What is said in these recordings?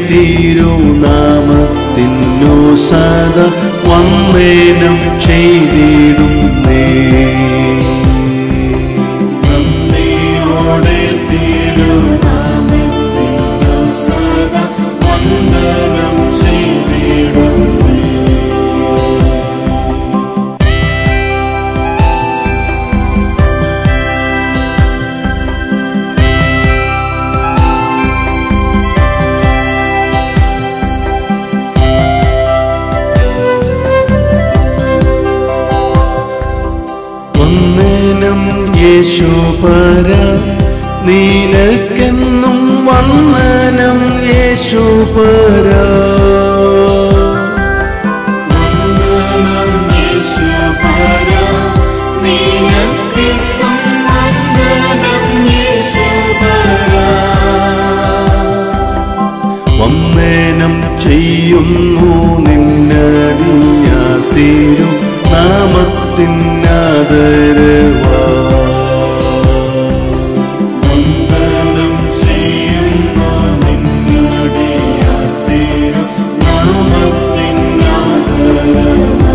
തിരുനാമത്തിനു സദ വന്ദനം ചെയ്തിടുന്നേ നന്ദിയോടെ തിരുനാമത്തിനു സദാ വന്ദനം ചെയ്തിടുന്നേ വന്ദനം യേശുപര നീനക്കെന്നും വന്ദനം യേശുപര വന്ദനം യേശുപരാ, നിനക്കെന്നും വന്ദനം യേശുപരാ. വന്ദനം ചെയ്യുന്നു നിന്നടിഞ്ഞ തീരും നാമത്തിനാദരവാ വന്ദനം ചെയ്യുന്നു നിങ്ങളുടെ യാത്രയും നാമത്തിനാദരവാ.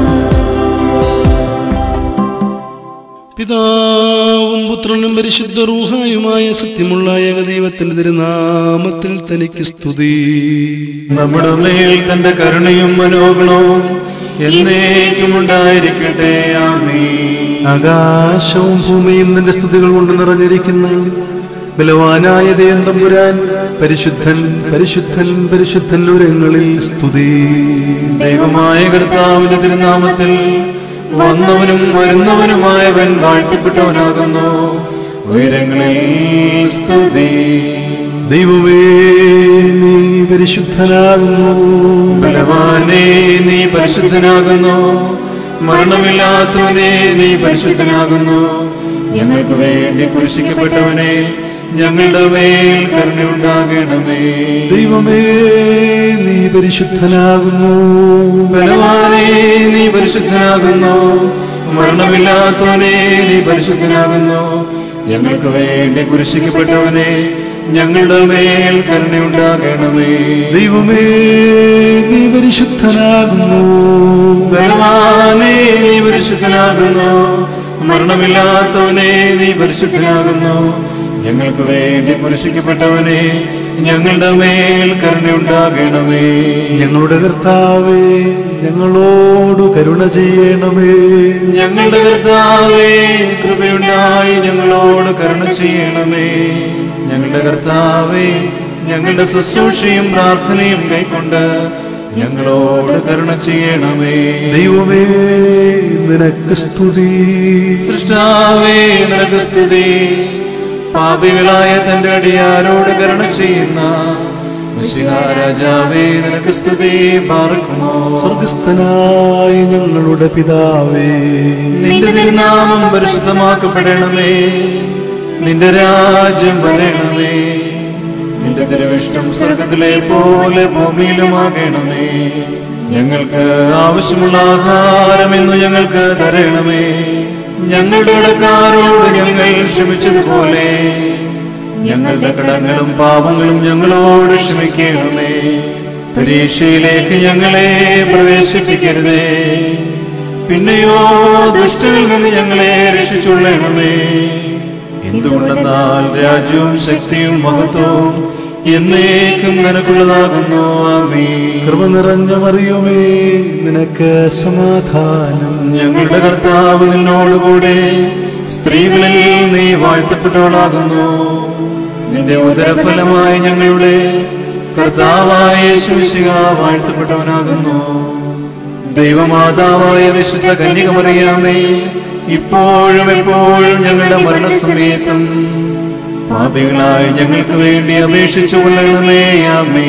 പിതാവും പുത്രനും പരിശുദ്ധ റൂഹായുമായ സത്യമുള്ള ഏകദൈവത്തിന്റെ തിരുനാമത്തിൽ തനിക്ക് സ്തുതി നമ്മുടെ മേൽ തന്റെ കരുണയും മനോഗുണവും എന്നേക്കും ഉണ്ടായിരിക്കട്ടെ ആമേ ആകാശവും ഭൂമിയും നിന്റെ സ്തുതികൾ കൊണ്ട് നിറഞ്ഞിരിക്കുന്ന ബലവാനായ ദൈവം തമ്പുരാൻ പരിശുദ്ധൻ പരിശുദ്ധൻ പരിശുദ്ധൻ ഉരങ്ങളിൽ സ്തുതി ദൈവമായ കർത്താവിന്റെ തിരുനാമത്തിൽ വന്നവനും വരുന്നവനുമായവൻ വാഴ്ത്തപ്പെട്ടവനാകുന്നു ഉയരങ്ങളിൽ സ്തുതി ദൈവമേ നീ പരിശുദ്ധനാകുന്നു ബലവാനെ നീ പരിശുദ്ധനാകുന്നു മരണമില്ലാത്തവനെ നീ പരിശുദ്ധനാകുന്നു ഞങ്ങൾക്ക് വേണ്ടി കുരിശിക്കപ്പെട്ടവനെ ഞങ്ങളുടെ മേൽ കരുണയുണ്ടാകണമേ ദൈവമേ നീ പരിശുദ്ധനാകുന്നു ബലവാനെ നീ പരിശുദ്ധനാകുന്നു മരണമില്ലാത്തവനെ നീ പരിശുദ്ധനാകുന്നു ഞങ്ങൾക്ക് വേണ്ടി കുരിശിക്കപ്പെട്ടവനെ ഞങ്ങളുടെ മേൽ കരുണയുണ്ടാകണമേ ദൈവമേ നീ പരിശുദ്ധനാകുന്നു ബലവാനെ നീ പരിശുദ്ധനാകുന്നു മരണമില്ലാത്തവനെ നീ പരിശുദ്ധനാകുന്നു ഞങ്ങൾക്ക് വേണ്ടി കുരിശിക്കപ്പെട്ടവനെ ഞങ്ങളുടെ മേൽ കരുണയുണ്ടാകണമേ ഞങ്ങളുടെ കർത്താവേ ഞങ്ങളോട് കരുണ ചെയ്യണമേ ഞങ്ങളുടെ കർത്താവേ കൃപയുണ്ടായി ഞങ്ങളോട് കരുണ ചെയ്യണമേ ഞങ്ങളുടെ കർത്താവേ ഞങ്ങളുടെ ശുശ്രൂഷയും പ്രാർത്ഥനയും കൈക്കൊണ്ട് ഞങ്ങളോട് കരുണ ചെയ്യണമേ ദൈവമേ നിനക്ക് സ്തുതി സൃഷ്ടാവേ നിനക്ക് സ്തുതി പാപികളായ തന്റെ അടിയാരോട് കരുണ ചെയ്യുന്ന മിശിഹാ രാജാവേ നിനക്ക് സ്തുതി പാർക്കുമോ സ്വർഗസ്ഥനായ ഞങ്ങളുടെ പിതാവേ നിന്റെ തിരുനാമം പരിശുദ്ധമാക്കപ്പെടണമേ നിന്റെ രാജ്യം വരണമേ നിന്റെ തിരുവിഷ്ടം സ്വർഗത്തിലെ പോലെ ഭൂമിയിലുമാകണമേ ഞങ്ങൾക്ക് ആവശ്യമുള്ള ആഹാരം ഇന്ന് ഞങ്ങൾക്ക് തരണമേ ഞങ്ങളുടെ കടക്കാരോട് ഞങ്ങൾ ക്ഷമിച്ചതുപോലെ ഞങ്ങളുടെ കടങ്ങളും പാപങ്ങളും ഞങ്ങളോട് ക്ഷമിക്കണമേ പരീക്ഷയിലേക്ക് ഞങ്ങളെ പ്രവേശിപ്പിക്കരുതേ പിന്നെയോ ദുഷ്ടനിൽ നിന്ന് ഞങ്ങളെ രക്ഷിച്ചുള്ളണമേ എന്തുകൊണ്ടെന്നാൽ രാജ്യവും ശക്തിയും മഹത്വവും എന്നേക്കും നിനക്കുള്ളതാകുന്നു ആമേ കൃപ നിറഞ്ഞ മറിയുമേ നിനക്ക് സമാധാനം ഞങ്ങളുടെ കർത്താവ് നിന്നോടുകൂടെ സ്ത്രീകളിൽ നീ വാഴ്ത്തപ്പെട്ടവളാകുന്നു നിന്റെ ഉദരഫലമായി ഞങ്ങളുടെ കർത്താവായ യേശുമിശിഹ വാഴ്ത്തപ്പെട്ടവനാകുന്നു ദൈവമാതാവായ വിശുദ്ധ കന്യകമറിയാമേ ഇപ്പോഴും എപ്പോഴും ഞങ്ങളുടെ മരണസമയത്തും പാപികളായ ഞങ്ങൾക്ക് വേണ്ടി അപേക്ഷിച്ചു കൊള്ളണമേ ആമേ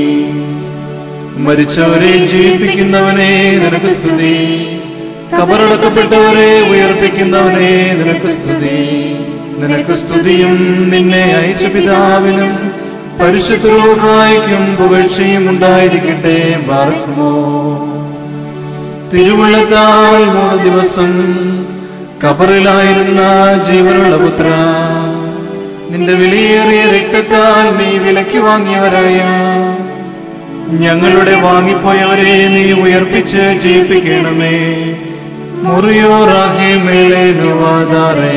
മരിച്ചവരെ ജീവിപ്പിക്കുന്നവനെ നിനക്ക് സ്തുതി കബറടക്കപ്പെട്ടവരെ ഉയർപ്പിക്കുന്നവനെ നിനക്ക് സ്തുതി നിനക്ക് സ്തുതിയും നിന്നെ അയച്ച പിതാവിനും പരിശുദ്ധ റൂഹായിക്കും പുകഴ്ചയും ഉണ്ടായിരിക്കട്ടെ പാർക്കുമോ തിരുവുള്ളത്താൽ മൂന്ന് ദിവസം കബറിലായിരുന്ന ജീവനുള്ള പുത്ര നിന്റെ വിലയേറിയ രക്തത്താൽ നീ വിലയ്ക്ക് വാങ്ങിയവരായ ഞങ്ങളുടെ വാങ്ങിപ്പോയവരെ നീ ഉയർപ്പിച്ച് ജീവിപ്പിക്കണമേ മുറിയോ റാഹി മേലെ നുവാദാറേ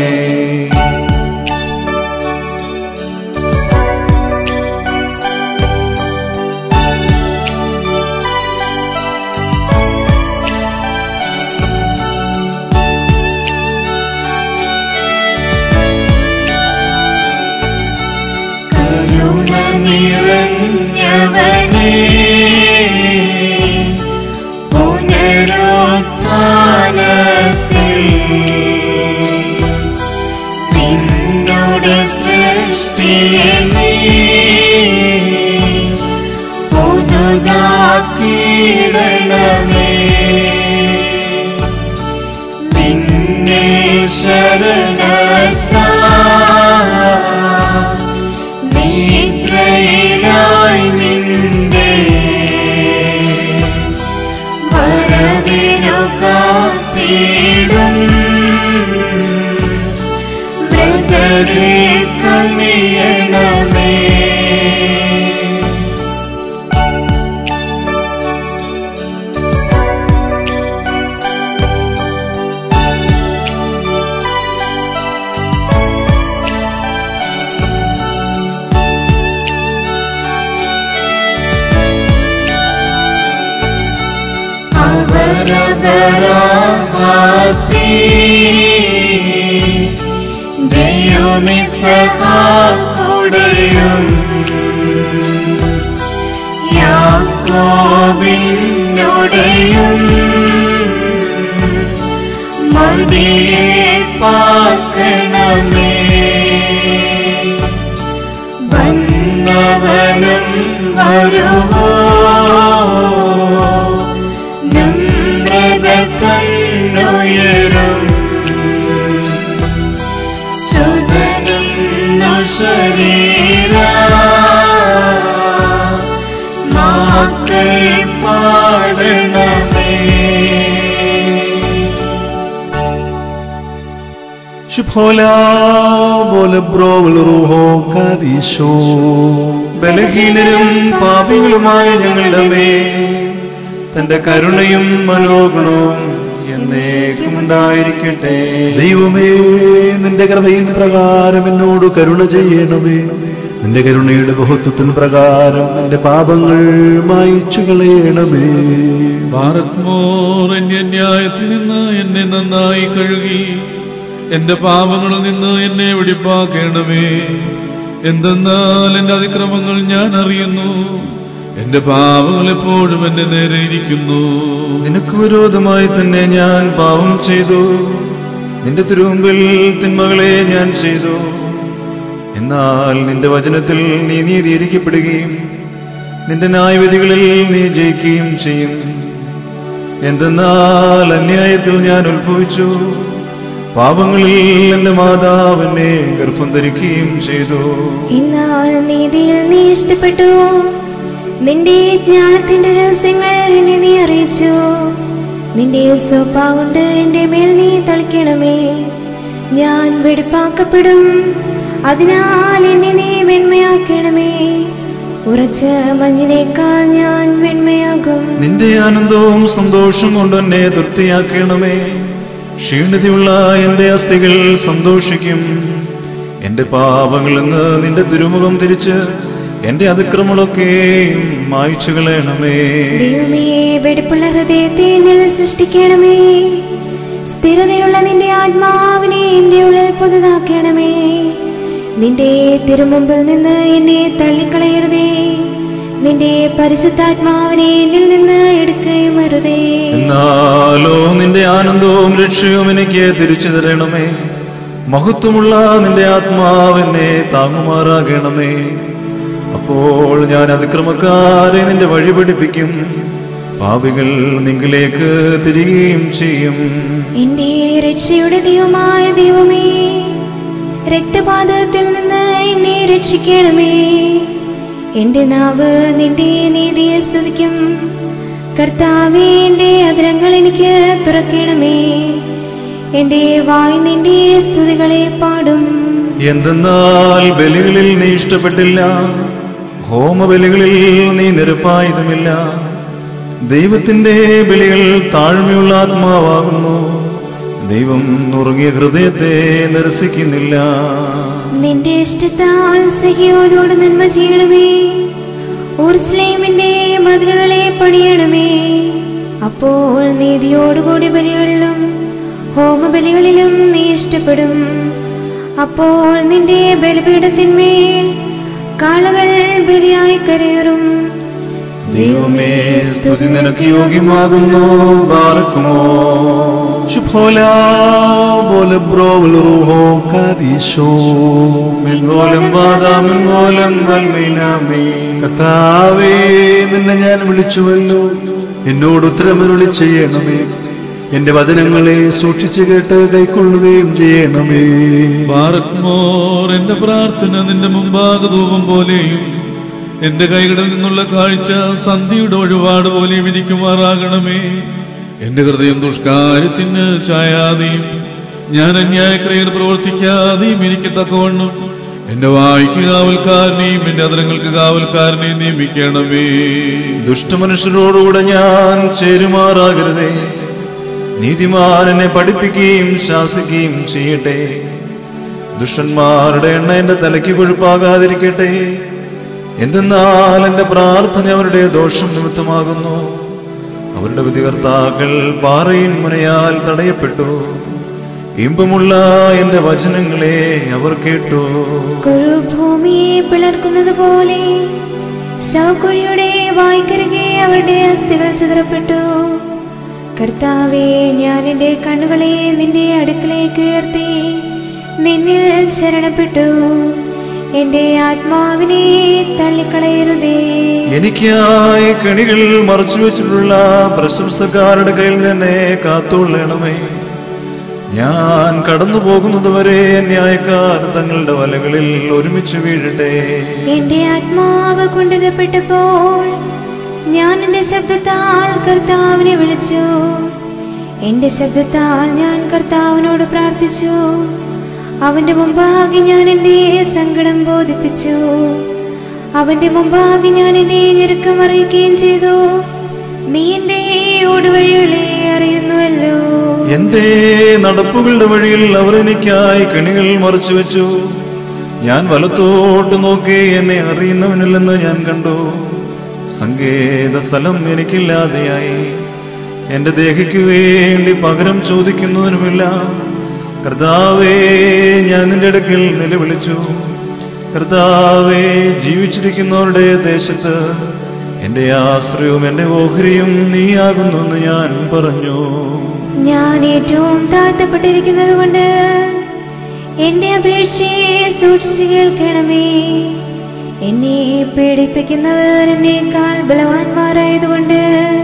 കരുണ നിറഞ്ഞവനേ പുനരുത്ഥാനത്തിൽ നിന്നോട് സൃഷ്ടിയെ നീ പുതുതാക്കിയിടണമേ നിന്നിൽ ശരണത്താ നിദ്രയിലായി നിന്റെ വരവിനു കാത്തിടും മൃതരിൽ കനിയണമേ അവരപരാഹാത്തി ദൈവമിസഹാക്കുടയും യാക്കോബിനുടയും മടിയിൽ പാർക്കണമേ വന്നവനും വരുവോ നമ്രത തന്നുയരും സുതനും ശരീര മാക്കൾ പാടണമേ ശുഭോല പോലെ ബ്രോവൽ റൂഹോ കാദീശോ ബലഹീനരും പാപികളുമായ ഞങ്ങളുടെ മേൽ തന്റെ കരുണയും മനോഗുണവും എന്നേക്കും ഉണ്ടായിരിക്കട്ടെ ദൈവമേ നിന്റെ കൃപയിൻ പ്രകാരം എന്നോട് കരുണ ചെയ്യണമേ നിന്റെ കരുണയുടെ ബഹുത്വത്തിൻ പ്രകാരം എന്റെ പാപങ്ങൾ മായിച്ചു കളയണമേ ഭാരത്മോർ എന്റെ ന്യായത്തിൽ നിന്ന് എന്നെ നന്നായി കഴുകി എന്റെ പാപങ്ങളിൽ നിന്ന് എന്നെ വെടിപ്പാക്കേണമേ എന്തെന്നാൽ എന്റെ അതിക്രമങ്ങൾ ഞാൻ അറിയുന്നു എന്റെ പാപങ്ങൾ എപ്പോഴും എന്റെ നേരെ ഇരിക്കുന്നു നിനക്ക് വിരോധമായി തന്നെ ഞാൻ പാപം ചെയ്തു നിന്റെ തിരുമുമ്പിൽ തിന്മകളെ ഞാൻ ചെയ്തു എന്നാൽ നിന്റെ വചനത്തിൽ നീ നീതിയിരിക്കപ്പെടുകയും നിന്റെ ന്യായവിധികളിൽ നീ ജയിക്കുകയും ചെയ്യും എന്തെന്നാൽ അന്യായത്തിൽ ഞാൻ ഉത്ഭവിച്ചു പാപങ്ങളിൽ എന്റെ മാതാവ് എന്നെ ഗർഭം ധരിക്കുകയും ചെയ്തു എന്നാൽ നീതിയിൽ നീ ഇഷ്ടപ്പെട്ടു നിന്റെ ജ്ഞാനത്തിന്റെ രഹസ്യങ്ങൾ എന്നെ നീ അറിയിച്ചു നിന്റെ സ്വഭാവം കൊണ്ട് എന്റെ മേൽ നീ തളിക്കണമേ ഞാൻ വെടിപ്പാക്കപ്പെടും അതിനാൽ എന്നെ നീ വെണ്മയാക്കണമേ ഉറച്ച മഞ്ഞിനേക്കാൾ ഞാൻ വെണ്മയാകും നിന്റെ ആനന്ദവും സന്തോഷം കൊണ്ട് എന്നെ തൃപ്തിയാക്കണമേ ക്ഷീണിതയുള്ള എന്റെ അസ്ഥികൾ സന്തോഷിക്കും എന്റെ പാപങ്ങളിൽ നിന്ന് നിന്റെ തിരുമുഖം തിരിച്ച് എന്റെ അതിക്രമങ്ങളൊക്കെ മായ്ച്ചു കളയണമേ ദൈവമേ വെടിപ്പുള്ള ഹൃദയത്തെ എന്നിൽ സൃഷ്ടിക്കണമേ സ്ഥിരതയുള്ള നിന്റെ ആത്മാവിനെ എന്റെ ഉള്ളിൽ പുതുതാക്കണമേ നിന്റെ തിരുമുമ്പിൽ നിന്ന് എന്നെ തള്ളിക്കളയരുതേ നിന്റെ പരിശുദ്ധാത്മാവിനെ എന്നിൽ നിന്ന് എടുക്കുകയും അരുതേ എന്നാലോ നിന്റെ ആനന്ദവും രക്ഷയും എനിക്ക് തിരിച്ചു തരണമേ മഹത്വമുള്ള നിന്റെ ആത്മാവെന്നെ താങ്ങുമാറാകണമേ അപ്പോൾ ഞാൻ അതിക്രമക്കാരെ നിന്റെ വഴി പഠിപ്പിക്കും പാപികൾ നിങ്കിലേക്ക് തിരികെയും ചെയ്യും എന്റെ രക്ഷയുടെ ദൈവമായ ദൈവമേ രക്തപാതകത്തിൽ നിന്ന് എന്നെ രക്ഷിക്കണമേ എന്റെ നാവ് നിന്റെ നീതിയെ സ്തുതിക്കും കർത്താവേ എന്റെ അതിരങ്ങൾ എനിക്ക് തുറക്കണമേ എന്റെ വായ് നിന്റെ സ്തുതികളെ പാടും എന്തെന്നാൽ ബലികളിൽ നീ ഇഷ്ടപ്പെട്ടില്ല ഹോമബലികളിൽ നീ നിരപ്പായതുമില്ല ദൈവത്തിന്റെ ബലികൾ താഴ്മയുള്ള ആത്മാവാകുന്നു ദൈവം നുറുങ്ങിയ ഹൃദയത്തെ നിരസിക്കുന്നില്ല നിന്റെ ഇഷ്ടത്താൽ സഹിയോനോട് നന്മ ചെയ്യണമേ ഊർസ്ലേമിന്റെ മതിലുകളെ പണിയണമേ അപ്പോൾ നീതിയോടുകൂടി ബലികളിലും ഹോമബലികളിലും നീ ഇഷ്ടപ്പെടും അപ്പോൾ നിന്റെ ബലിപീഠത്തിന്മേൽ കാളകൾ ബലിയായി കരയേറും ദൈവമേ സ്തുതി നിനക്ക് യോഗ്യമാകുന്നു പാർക്കുമോ ശുഭോലാ പോലെ ബ്രോവലോ കാദീശോ മെൻപോലം വാദാമൻ പോലം വൽമീനാമേ കർത്താവേ നിന്നെ ഞാൻ വിളിച്ചുവല്ലോ എന്നോട് ഉത്തരമരുളി ചെയ്യണമേ എന്റെ വചനങ്ങളെ സൂക്ഷിച്ചു കേട്ട് കൈക്കൊള്ളുകയും ചെയ്യണമേ പാറക്മോർ എന്റെ പ്രാർത്ഥന നിന്റെ മുമ്പാകെ ധൂപം പോലെയും എന്റെ കൈകളിൽ നിന്നുള്ള കാഴ്ച സന്ധിയുടെ ഒഴിപാട് പോലെയും ഇരിക്കുമാറാകണമേ എന്റെ ഹൃദയം ദുഷ്കാര്യത്തിന് ചായാതെയും ഞാൻ അന്യായക്രിയകൾ പ്രവർത്തിക്കാതെയും എനിക്ക് തക്കവണ്ണം എന്റെ വായിക്ക് കാവൽക്കാരനെയും എന്റെ അതിരങ്ങൾക്ക് കാവൽക്കാരനെയും നിയമിക്കണമേ ദുഷ്ടമനുഷ്യരോടുകൂടെ ഞാൻ ചേരുമാറാകരുതേ നീതിമാൻ എന്നെ പഠിപ്പിക്കുകയും ശാസിക്കുകയും ചെയ്യട്ടെ ദുഷ്ടന്മാരുടെ എണ്ണ എന്റെ തലയ്ക്ക് കൊഴുപ്പാകാതിരിക്കട്ടെ എന്തെന്നാൽ എന്റെ പ്രാർത്ഥന അവരുടെ ദോഷം നിമിത്തമാകുന്നു അവരുടെ വിധികർത്താക്കൾ പാറയിൻ മുനയാൽ തടയപ്പെട്ടു ഇമ്പമുള്ള എന്റെ വചനങ്ങളെ അവർ കേട്ടു കുഴു ഭൂമിയെ പിളർക്കുന്നത് പോലെ ശവക്കുഴിയുടെ വായ്ക്കരികെ അവരുടെ അസ്ഥികൾ ചിതറപ്പെട്ടു കർത്താവെ ഞാൻ എൻ്റെ കണ്ണുകളെ നിന്റെ അടുക്കലേക്ക് ഉയർത്തി നിന്നിൽ ശരണപ്പെട്ടു എൻ്റെ ആത്മാവിനെ തള്ളിക്കളയരുതേ എനിക്കായി കണികൾ മറച്ചു വെച്ചിട്ടുള്ള പ്രശംസക്കാരുടെ കയ്യിൽ തന്നെ കാത്തുകൊള്ളണമേ ഞാൻ കടന്നു പോകുന്നതുവരെ ന്യായക്കാർ തങ്ങളുടെ വലകളിൽ ഒരുമിച്ച് വീഴട്ടെ എന്റെ ആത്മാവ് കൊണ്ടിതപ്പെട്ടപ്പോൾ ഞാൻ എന്റെ ശബ്ദത്താൽ കർത്താവിനെ വിളിച്ചു എന്റെ ശബ്ദത്താൽ ഞാൻ കർത്താവിനോട് പ്രാർത്ഥിച്ചു അവന്റെ മുമ്പാകെ ഞാൻ എന്റെ സങ്കടം ബോധിപ്പിച്ചു അവന്റെ മുമ്പാകെ ഞാൻ എന്റെ ഞെരുക്കം അറിയിക്കുകയും ചെയ്തു നീ എന്റെ ഓടുവഴികളെ അറിയുന്നുവല്ലോ എന്റെ നടപ്പുകളുടെ വഴിയിൽ അവർ എനിക്കായി കണികൾ മറച്ചു വെച്ചു ഞാൻ വലത്തോട്ട് നോക്കി എന്നെ അറിയുന്നവനില്ലെന്ന് ഞാൻ കണ്ടു സങ്കേത സ്ഥലം എനിക്കില്ലാതെയായി എന്റെ ദേഹിക്ക് വേണ്ടി പകരം ചോദിക്കുന്നതിനുമില്ല കർത്താവേ ഞാൻ നിന്റെ അടുക്കൽ നിലവിളിച്ചു കർത്താവേ ജീവിച്ചിരിക്കുന്നവരുടെ ദേശത്ത് എന്റെ ആശ്രയവും എന്റെ ഓഹരിയും നീയാകുന്നു എന്ന് ഞാൻ പറഞ്ഞു ഞാൻ ഏറ്റവും താഴ്ത്തപ്പെട്ടിരിക്കുന്നത് കൊണ്ട് എന്റെ അപേക്ഷയെ സൂക്ഷിച്ചു കേൾക്കണമേ എന്നെ പീഡിപ്പിക്കുന്നവർ എന്നേക്കാൾ ബലവാന്മാരായതുകൊണ്ട്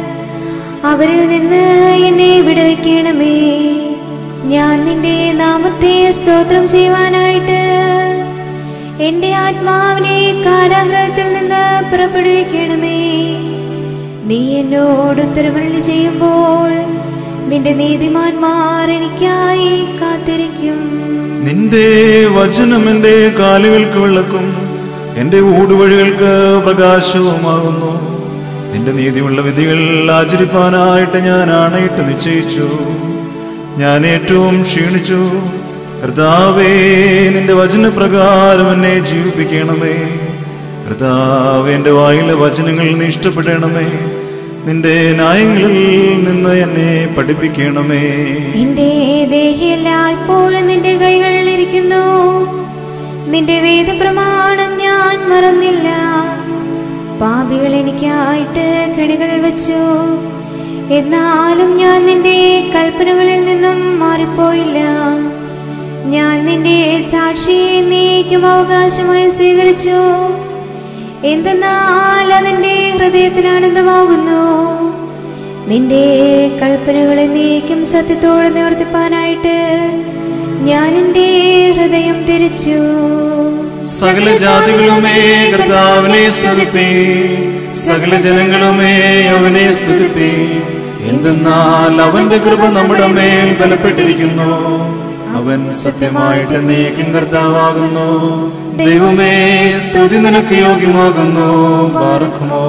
അവരിൽ നിന്ന് എന്നെ വിടുവിക്കണമേ ഞാൻ നിന്റെ നാമത്തെ സ്തോത്രം ചെയ്യുവാനായിട്ട് എന്റെ ആത്മാവിനെ കാരാഗ്രഹത്തിൽ നിന്ന് പുറപ്പെടുവിക്കണമേ നീ എന്നോട് ഉത്തരമരളി ചെയ്യുമ്പോൾ നിന്റെ നീതിമാന്മാർ എനിക്കായി കാത്തിരിക്കും നിന്റെ വചനം എന്റെ കാലുകൾക്ക് വിളക്കും എന്റെ ഊടുവഴികൾക്ക് പ്രകാശവുമാകുന്നു നിന്റെ നീതിയുള്ള വിധികൾ ആചരിപ്പാനായിട്ട് ഞാൻ ആണയിട്ട് നിശ്ചയിച്ചു ഞാൻ ഏറ്റവും ക്ഷീണിച്ചു കർത്താവേ നിന്റെ വചനപ്രകാരം എന്നെ ജീവിപ്പിക്കണമേ കർത്താവ് എന്റെ വായിലെ വചനങ്ങൾ നീ ഇഷ്ടപ്പെടണമേ നിന്റെ ന്യായങ്ങളിൽ നിന്ന് എന്നെ പഠിപ്പിക്കണമേ എന്റെ ദേഹിയെല്ലാം ഇപ്പോഴും നിന്റെ കൈകളിൽ ഇരിക്കുന്നു നിന്റെ വേദപ്രമാണം ഞാൻ മറന്നില്ല പാപികൾ എനിക്കായിട്ട് കെണികൾ വെച്ചു എന്നാലും ഞാൻ നിന്റെ കൽപ്പനകളിൽ നിന്നും മാറിപ്പോയില്ല ഞാൻ നിന്റെ സാക്ഷിയെ നീക്കും അവകാശമായി സ്വീകരിച്ചു എന്തെന്നാൽ അതെന്റെ ഹൃദയത്തിന് ആനന്ദമാകുന്നു നിന്റെ കൽപ്പനകളെ നീക്കും സത്യത്തോടെ നിവർത്തിപ്പാനായിട്ട് ഞാൻ എന്റെ ഹൃദയം തിരിച്ചു സകല ജാതികളുമേ കർത്താവിനെ സ്തുതി സകല ജനങ്ങളുമേ അവനെ സ്തുതി എന്തെന്നാൽ അവന്റെ കൃപ നമ്മുടെ മേൽ ബലപ്പെട്ടിരിക്കുന്നു അവൻ സത്യമായിട്ട് നീക്കും കർത്താവാകുന്നു ദൈവമേ സ്തുതി നിനക്ക് യോഗ്യമാകുന്നു പാർക്കുമോ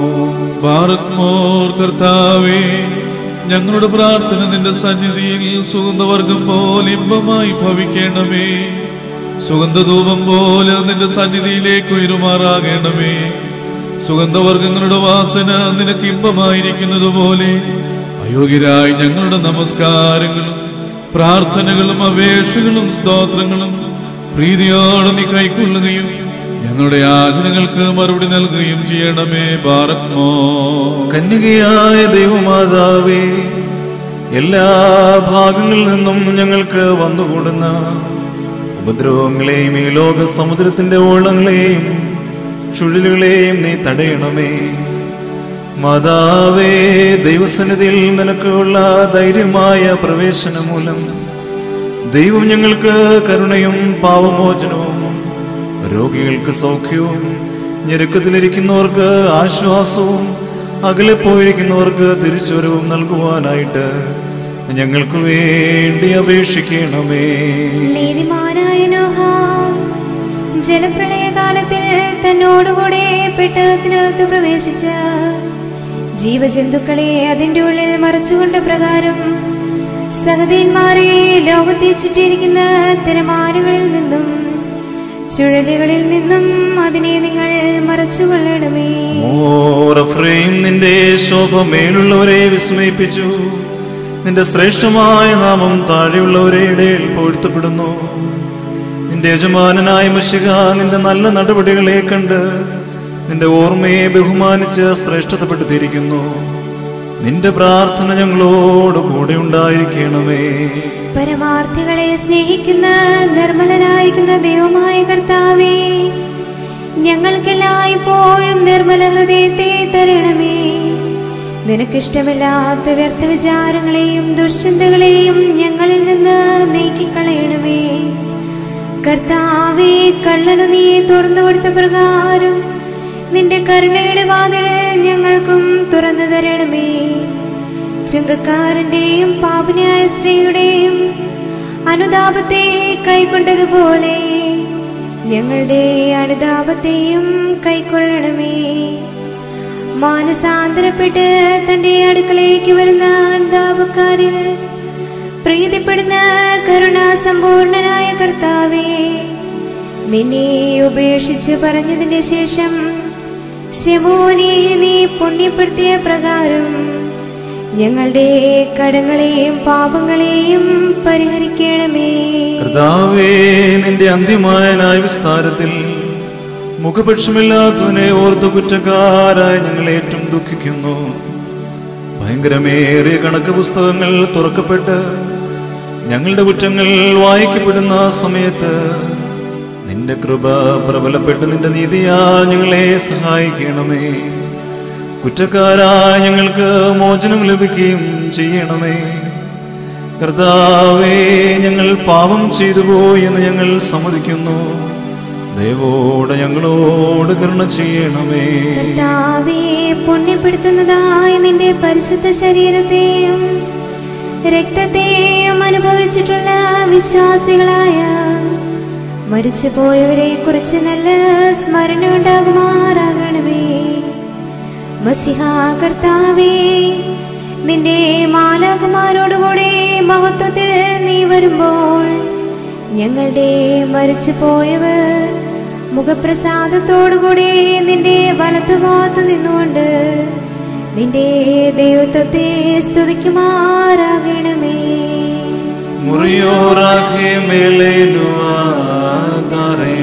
ബാറക്മോർ കർത്താവേ ഞങ്ങളുടെ പ്രാർത്ഥന നിന്റെ സന്നിധിയിൽ സുഗന്ധവർഗം പോലെ ഇമ്പമായി ഭവിക്കണമേ സുഗന്ധധൂപം പോലെ നിന്റെ സന്നിധിയിലേക്ക് ഉയരുമാറാകണമേ സുഗന്ധവർഗങ്ങളുടെ വാസന നിനക്ക് ഇമ്പമായിരിക്കുന്നത് പോലെ അയോഗ്യരായി ഞങ്ങളുടെ നമസ്കാരങ്ങളും പ്രാർത്ഥനകളും അപേക്ഷകളും സ്തോത്രങ്ങളും പ്രീതിയോടെ നീ കൈക്കൊള്ളുകയും ഞങ്ങളുടെ യാചനകൾക്ക് മറുപടി നൽകുകയും ചെയ്യണമേ പാറക്മോ കന്യകയായ ദൈവമാതാവേ എല്ലാ ഭാഗങ്ങളിൽ നിന്നും ഞങ്ങൾക്ക് വന്നുകൂടുന്ന ഉപദ്രവങ്ങളെയും ഈ ലോക സമുദ്രത്തിന്റെ ഓളങ്ങളെയും ചുഴലുകളെയും നീ തടയണമേ മാതാവേ ദൈവസന്നിധിയിൽ നിനക്കുള്ള ധൈര്യമായ പ്രവേശനം മൂലം ദൈവം ഞങ്ങൾക്ക് കരുണയും പാവമോചനവും രോഗികൾക്ക് സൗഖ്യവും ഞെരുക്കത്തിലിരിക്കുന്നവർക്ക് ആശ്വാസവും അകലെ പോയിരിക്കുന്നവർക്ക് തിരിച്ചുവരവും നൽകുവാനായിട്ട് ഞങ്ങൾക്ക് വേണ്ടി അപേക്ഷിക്കണമേ നീതിമാനായ നോഹ ജലപ്രളയകാലത്തിൽ തന്നോടുകൂടെ പെട്ടകത്തിനകത്ത് പ്രവേശിച്ച ജീവജന്തുക്കളെ അതിന്റെ ഉള്ളിൽ മറച്ചുകൊണ്ട പ്രകാരം സഹതന്മാരെ ലോകത്തെ ചുറ്റിയിരിക്കുന്ന തിരമാലകളിൽ നിന്നും ചുഴലികളിൽ നിന്നും അതിനെ നിങ്ങൾ മറച്ചുകൊള്ളണമേ ഓറഫ്രയും നിന്റെ ശോഭ മേലുള്ളവരെ വിസ്മയിപ്പിച്ചു നിന്റെ ശ്രേഷ്ഠമായ നാമം താഴെയുള്ളവരെ ഇടയിൽ പൊഴുത്തപ്പെടുന്നു നിന്റെ യജമാനനായ മഷിക നിന്റെ നല്ല നടപടികളെ കണ്ട് നിന്റെ ഓർമ്മയെ ബഹുമാനിച്ച് ശ്രേഷ്ഠതപ്പെടുത്തിയിരിക്കുന്നു നിന്റെ പ്രാർത്ഥന ഞങ്ങളോട് കൂടെ ഉണ്ടായിരിക്കണമേ പരമാർത്ഥികളെ സ്നേഹിക്കുന്ന നിർമ്മലനായിരിക്കുന്ന ദൈവമായ കർത്താവേ ഞങ്ങൾക്കെല്ലായ്പ്പോഴും നിർമ്മല ഹൃദയത്തെ തരണമേ നിനക്കിഷ്ടമില്ലാത്ത വ്യർത്ഥ വിചാരങ്ങളെയും ദുശ്ചിന്തകളെയും ഞങ്ങളിൽ നിന്ന് നീക്കിക്കളയണമേ കർത്താവേ കള്ളനു നീ തുറന്നു കൊടുത്ത പ്രകാരം നിന്റെ കരുണയുടെ വാതിൽ ഞങ്ങൾക്കും തുറന്നു തരണമേ ചുങ്കക്കാരന്റെയും പാപനിയായ സ്ത്രീയുടെയും അനുതാപത്തെ കൈക്കൊണ്ടതുപോലെ ഞങ്ങളുടെ അനുതാപത്തെയും കൈക്കൊള്ളണമേ മാനസാന്തരപ്പെട്ട് തന്റെ അടുക്കളയ്ക്ക് വരുന്ന അനുതാപക്കാരിൽ പ്രീതിപ്പെടുന്ന കരുണാസമ്പൂർണനായ കർത്താവേ നിന്നെ ഉപേക്ഷിച്ച് പറഞ്ഞതിന് ശേഷം ശമോനെ നീ പുണ്യപ്പെടുത്തിയ പ്രകാരം ഞങ്ങളുടെ കടങ്ങളെയും പാപങ്ങളെയും പരിഹരിക്കണമേ കർത്താവേ നിന്റെ അന്ത്യമായ ന്യായവിസ്താരത്തിൽ മുഖപക്ഷമില്ലാത്തതിനെ ഓർത്ത് കുറ്റക്കാരായി ഞങ്ങൾ ഏറ്റവും ദുഃഖിക്കുന്നു ഭയങ്കരമേറിയ കണക്ക് പുസ്തകങ്ങൾ തുറക്കപ്പെട്ട് ഞങ്ങളുടെ കുറ്റങ്ങൾ വായിക്കപ്പെടുന്ന ആ സമയത്ത് നിന്റെ കൃപ പ്രബലപ്പെട്ട് നിന്റെ നീതിയാൽ ഞങ്ങളെ സഹായിക്കണമേ കുറ്റക്കാരായ ഞങ്ങൾക്ക് മോചനം ലഭിക്കുകയും ചെയ്യണമേ കർത്താവേ ഞങ്ങൾ പാപം ചെയ്തു പോയി എന്ന് ഞങ്ങൾ സമ്മതിക്കുന്നു ദയവോടെ ഞങ്ങളോട് കരുണ ചെയ്യണമേ കർത്താവേ പുണ്യപ്പെടുത്തുന്നതായ നിന്റെ പരിശുദ്ധ ശരീരത്തെയും രക്തത്തെയും അനുഭവിച്ചിട്ടുള്ള വിശ്വാസികളായ മരിച്ചു പോയവരെ കുറിച്ച് നല്ല സ്മരണ ഉണ്ടാകുമാറാകണമേ മസിഹാ കർത്താവേ നിന്റെ മാലാകുമാരോടുകൂടെ മഹത്വത്തിൽ നീ വരുമ്പോൾ ഞങ്ങളുടെ മരിച്ചു പോയവർ മുഖപ്രസാദത്തോടുകൂടി നിന്റെ വലത്തുഭാഗത്ത് നിന്നുകൊണ്ട് നിന്റെ ദൈവത്വത്തെ സ്തുതിക്കുമാറാകണമേ മുറിയോറാഖേ മേലേനുവാദാരേ.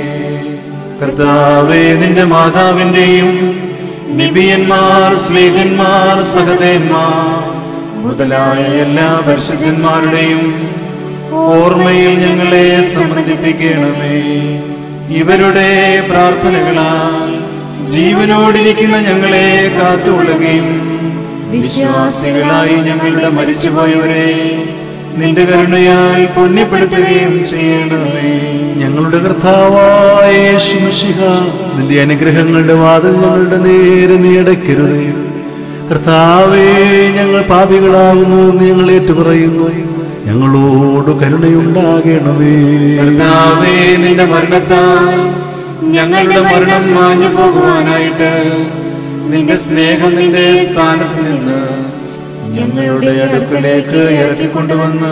കർത്താവേ നിന്റെ മാതാവിന്റെയും നിബിയന്മാർ സ്ലീഹന്മാർ സഹദേന്മാർ മുതലായ എല്ലാ പരിശുദ്ധന്മാരുടെയും ഓർമ്മയിൽ ഞങ്ങളെ സംബന്ധിപ്പിക്കണമേ ഇവരുടെ പ്രാർത്ഥനകളാൽ ജീവനോടിരിക്കുന്ന ഞങ്ങളെ കാത്തുകൊള്ളുകയും വിശ്വാസികളായി ഞങ്ങളുടെ മരിച്ചുപോയവരെ നിന്റെ കരുണയാൽ പുണ്യപ്പെടുത്തുകയും ചെയ്യണമേ ഞങ്ങളുടെ കർത്താവായ യേശുമിശിഹ നിന്റെ അനുഗ്രഹങ്ങളുടെ വാതിൽ ഞങ്ങളുടെ നേരെ നീ അടയ്ക്കരുതേ കർത്താവേ ഞങ്ങൾ പാപികളാകുന്നു എന്ന് ഞങ്ങൾ ഏറ്റുപറയുന്നു ഞങ്ങളോട് കരുണയുണ്ടാകണമേ കർത്താവേ നിന്റെ മരണത്താൽ ഞങ്ങളുടെ മരണം മാഞ്ഞു പോകുവാനായിട്ട് നിന്റെ സ്നേഹം നിന്റെ സ്ഥാനത്ത് നിന്ന് ഞങ്ങളുടെ അടുക്കലേക്ക് ഇറക്കിക്കൊണ്ടുവന്ന്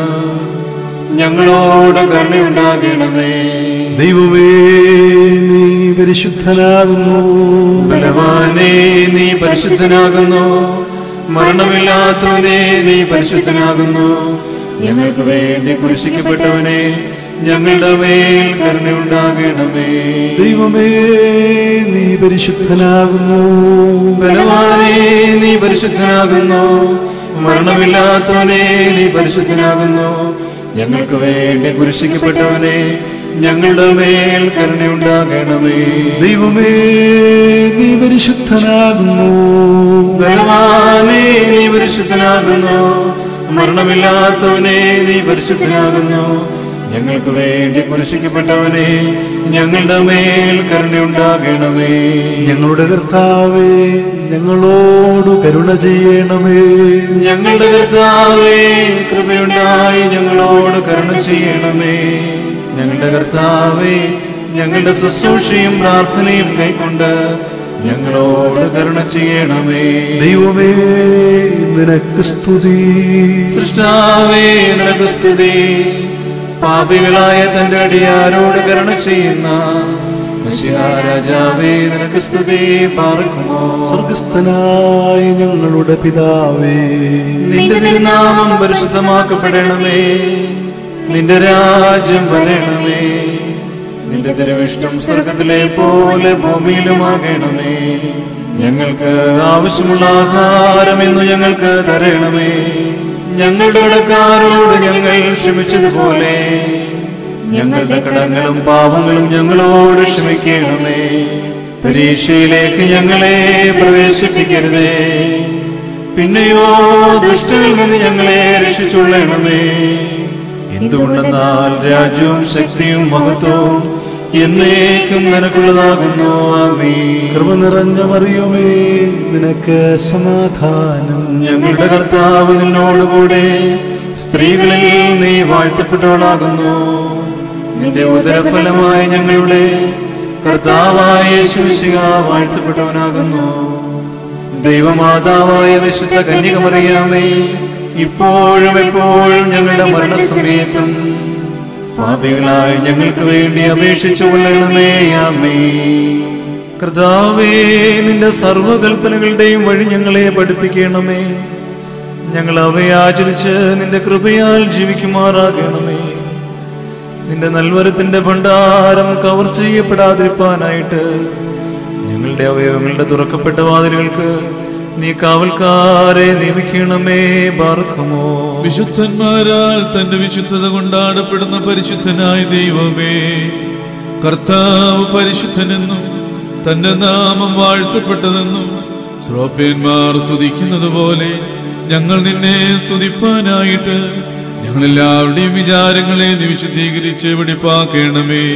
ഞങ്ങളോട് കരുണയുണ്ടാകണമേ ദൈവമേ നീ പരിശുദ്ധനാകുന്നു ബലവാനേ നീ പരിശുദ്ധനാകുന്നു മരണമില്ലാത്തവനെ നീ പരിശുദ്ധനാകുന്നു ഞങ്ങൾക്ക് വേണ്ടി കുരിശിക്കപ്പെട്ടവനെ ഞങ്ങളുടെ മേൽ കരുണയുണ്ടാകണമേ ദൈവമേ നീ പരിശുദ്ധനാകുന്നു ബലവാനേ നീ പരിശുദ്ധനാകുന്നു മരണമില്ലാത്തവനെ നീ പരിശുദ്ധനാകുന്നു ഞങ്ങൾക്ക് വേണ്ടി കുരിശിക്കപ്പെട്ടവനെ ഞങ്ങളുടെ മേൽ കരുണയുണ്ടാകണമേ ദൈവമേ നീ പരിശുദ്ധനാകുന്നു ബലവാനേ നീ പരിശുദ്ധനാകുന്നു മരണമില്ലാത്തവനെ നീ പരിശുദ്ധനാകുന്നു ഞങ്ങൾക്ക് വേണ്ടി കുരിശിക്കപ്പെട്ടവനെ ഞങ്ങളുടെ മേൽ കരുണയുണ്ടാകണമേ ഞങ്ങളുടെ കർത്താവേ ഞങ്ങളോട് കരുണ ചെയ്യണമേ ഞങ്ങളുടെ കർത്താവേ കൃപയുണ്ടായി ഞങ്ങളോട് കരുണ ചെയ്യണമേ ഞങ്ങളുടെ കർത്താവേ ഞങ്ങളുടെ ശുശ്രൂഷയും പ്രാർത്ഥനയും കൈക്കൊണ്ട് ഞങ്ങളോട് കരുണ ചെയ്യണമേ ദൈവമേ നിനക്ക് സ്തുതി സൃഷ്ടാവേ നിനക്ക് സ്തുതി പാപികളായ തന്റെ അടിയാരോട് കരുണ ചെയ്യുന്ന മിശിഹാ രാജാവേ നിനക്ക് സ്തുതി പാർക്കുമോ സ്വർഗസ്ഥനായ ഞങ്ങളുടെ പിതാവേ നിന്റെ തിരുനാമം പരിശുദ്ധമാക്കപ്പെടണമേ നിന്റെ രാജ്യം വരണമേ നിന്റെ തിരുവിഷ്ടം സ്വർഗത്തിലെ പോലെ ഭൂമിയിലുമാകണമേ ഞങ്ങൾക്ക് ആവശ്യമുള്ള ആഹാരം ഇന്ന് ഞങ്ങൾക്ക് തരണമേ ഞങ്ങളുടെ കടക്കാരോട് ഞങ്ങൾ ക്ഷമിച്ചതുപോലെ ഞങ്ങളുടെ കടങ്ങളും പാപങ്ങളും ഞങ്ങളോട് ക്ഷമിക്കണമേ പരീക്ഷയിലേക്ക് ഞങ്ങളെ പ്രവേശിപ്പിക്കരുതേ പിന്നെയോ ദുഷ്ടനിൽ നിന്ന് ഞങ്ങളെ രക്ഷിച്ചുള്ളണമേ എന്തുകൊണ്ടെന്നാൽ രാജ്യവും ശക്തിയും മഹത്വവും എന്നേക്കും നിനക്കുള്ളതാകുന്നു ആമേ കൃപ നിറഞ്ഞ മറിയുമേ നിനക്ക് സമാധാനം ഞങ്ങളുടെ കർത്താവ് നിന്നോടുകൂടെ സ്ത്രീകളിൽ നീ വാഴ്ത്തപ്പെട്ടവളാകുന്നു നിന്റെ ഉദരഫലമായ ഞങ്ങളുടെ കർത്താവായ യേശുമിശിഹ വാഴ്ത്തപ്പെട്ടവനാകുന്നു ദൈവമാതാവായ വിശുദ്ധ കന്യകമറിയാമേ ഇപ്പോഴും എപ്പോഴും ഞങ്ങളുടെ മരണസമയത്തും പാപികളായ ഞങ്ങൾക്ക് വേണ്ടി അപേക്ഷിച്ചു കൊള്ളണമേ ആമേ കർത്താവേ നിന്റെ സർവകൽപ്പനകളുടെയും വഴി ഞങ്ങളെ പഠിപ്പിക്കണമേ ഞങ്ങൾ അവയെ ആചരിച്ച് നിന്റെ കൃപയാൽ ജീവിക്കുമാറാകണമേ നിന്റെ നൽവരത്തിന്റെ ഭണ്ഡാരം കവർ ചെയ്യപ്പെടാതിരിപ്പാനായിട്ട് ഞങ്ങളുടെ അവയവങ്ങളുടെ തുറക്കപ്പെട്ട വാതിലുകൾക്ക് നീ കാവൽക്കാരെ നിയമിക്കണമേ ബാർക്കുമോ വിശുദ്ധന്മാരാൽ തന്റെ വിശുദ്ധത കൊണ്ടാടപ്പെടുന്ന പരിശുദ്ധനായ ദൈവമേ കർത്താവ് പരിശുദ്ധനെന്നും തന്റെ നാമം വാഴ്ത്തപ്പെട്ടതെന്നും ശ്രോപ്യന്മാർ സ്തുതിക്കുന്നത് പോലെ ഞങ്ങൾ നിന്നെ സ്തുതിപ്പാനായിട്ട് ഞങ്ങളെല്ലാവരുടെയും വിചാരങ്ങളെ നീ വിശുദ്ധീകരിച്ച് വെടിപ്പാക്കണമേ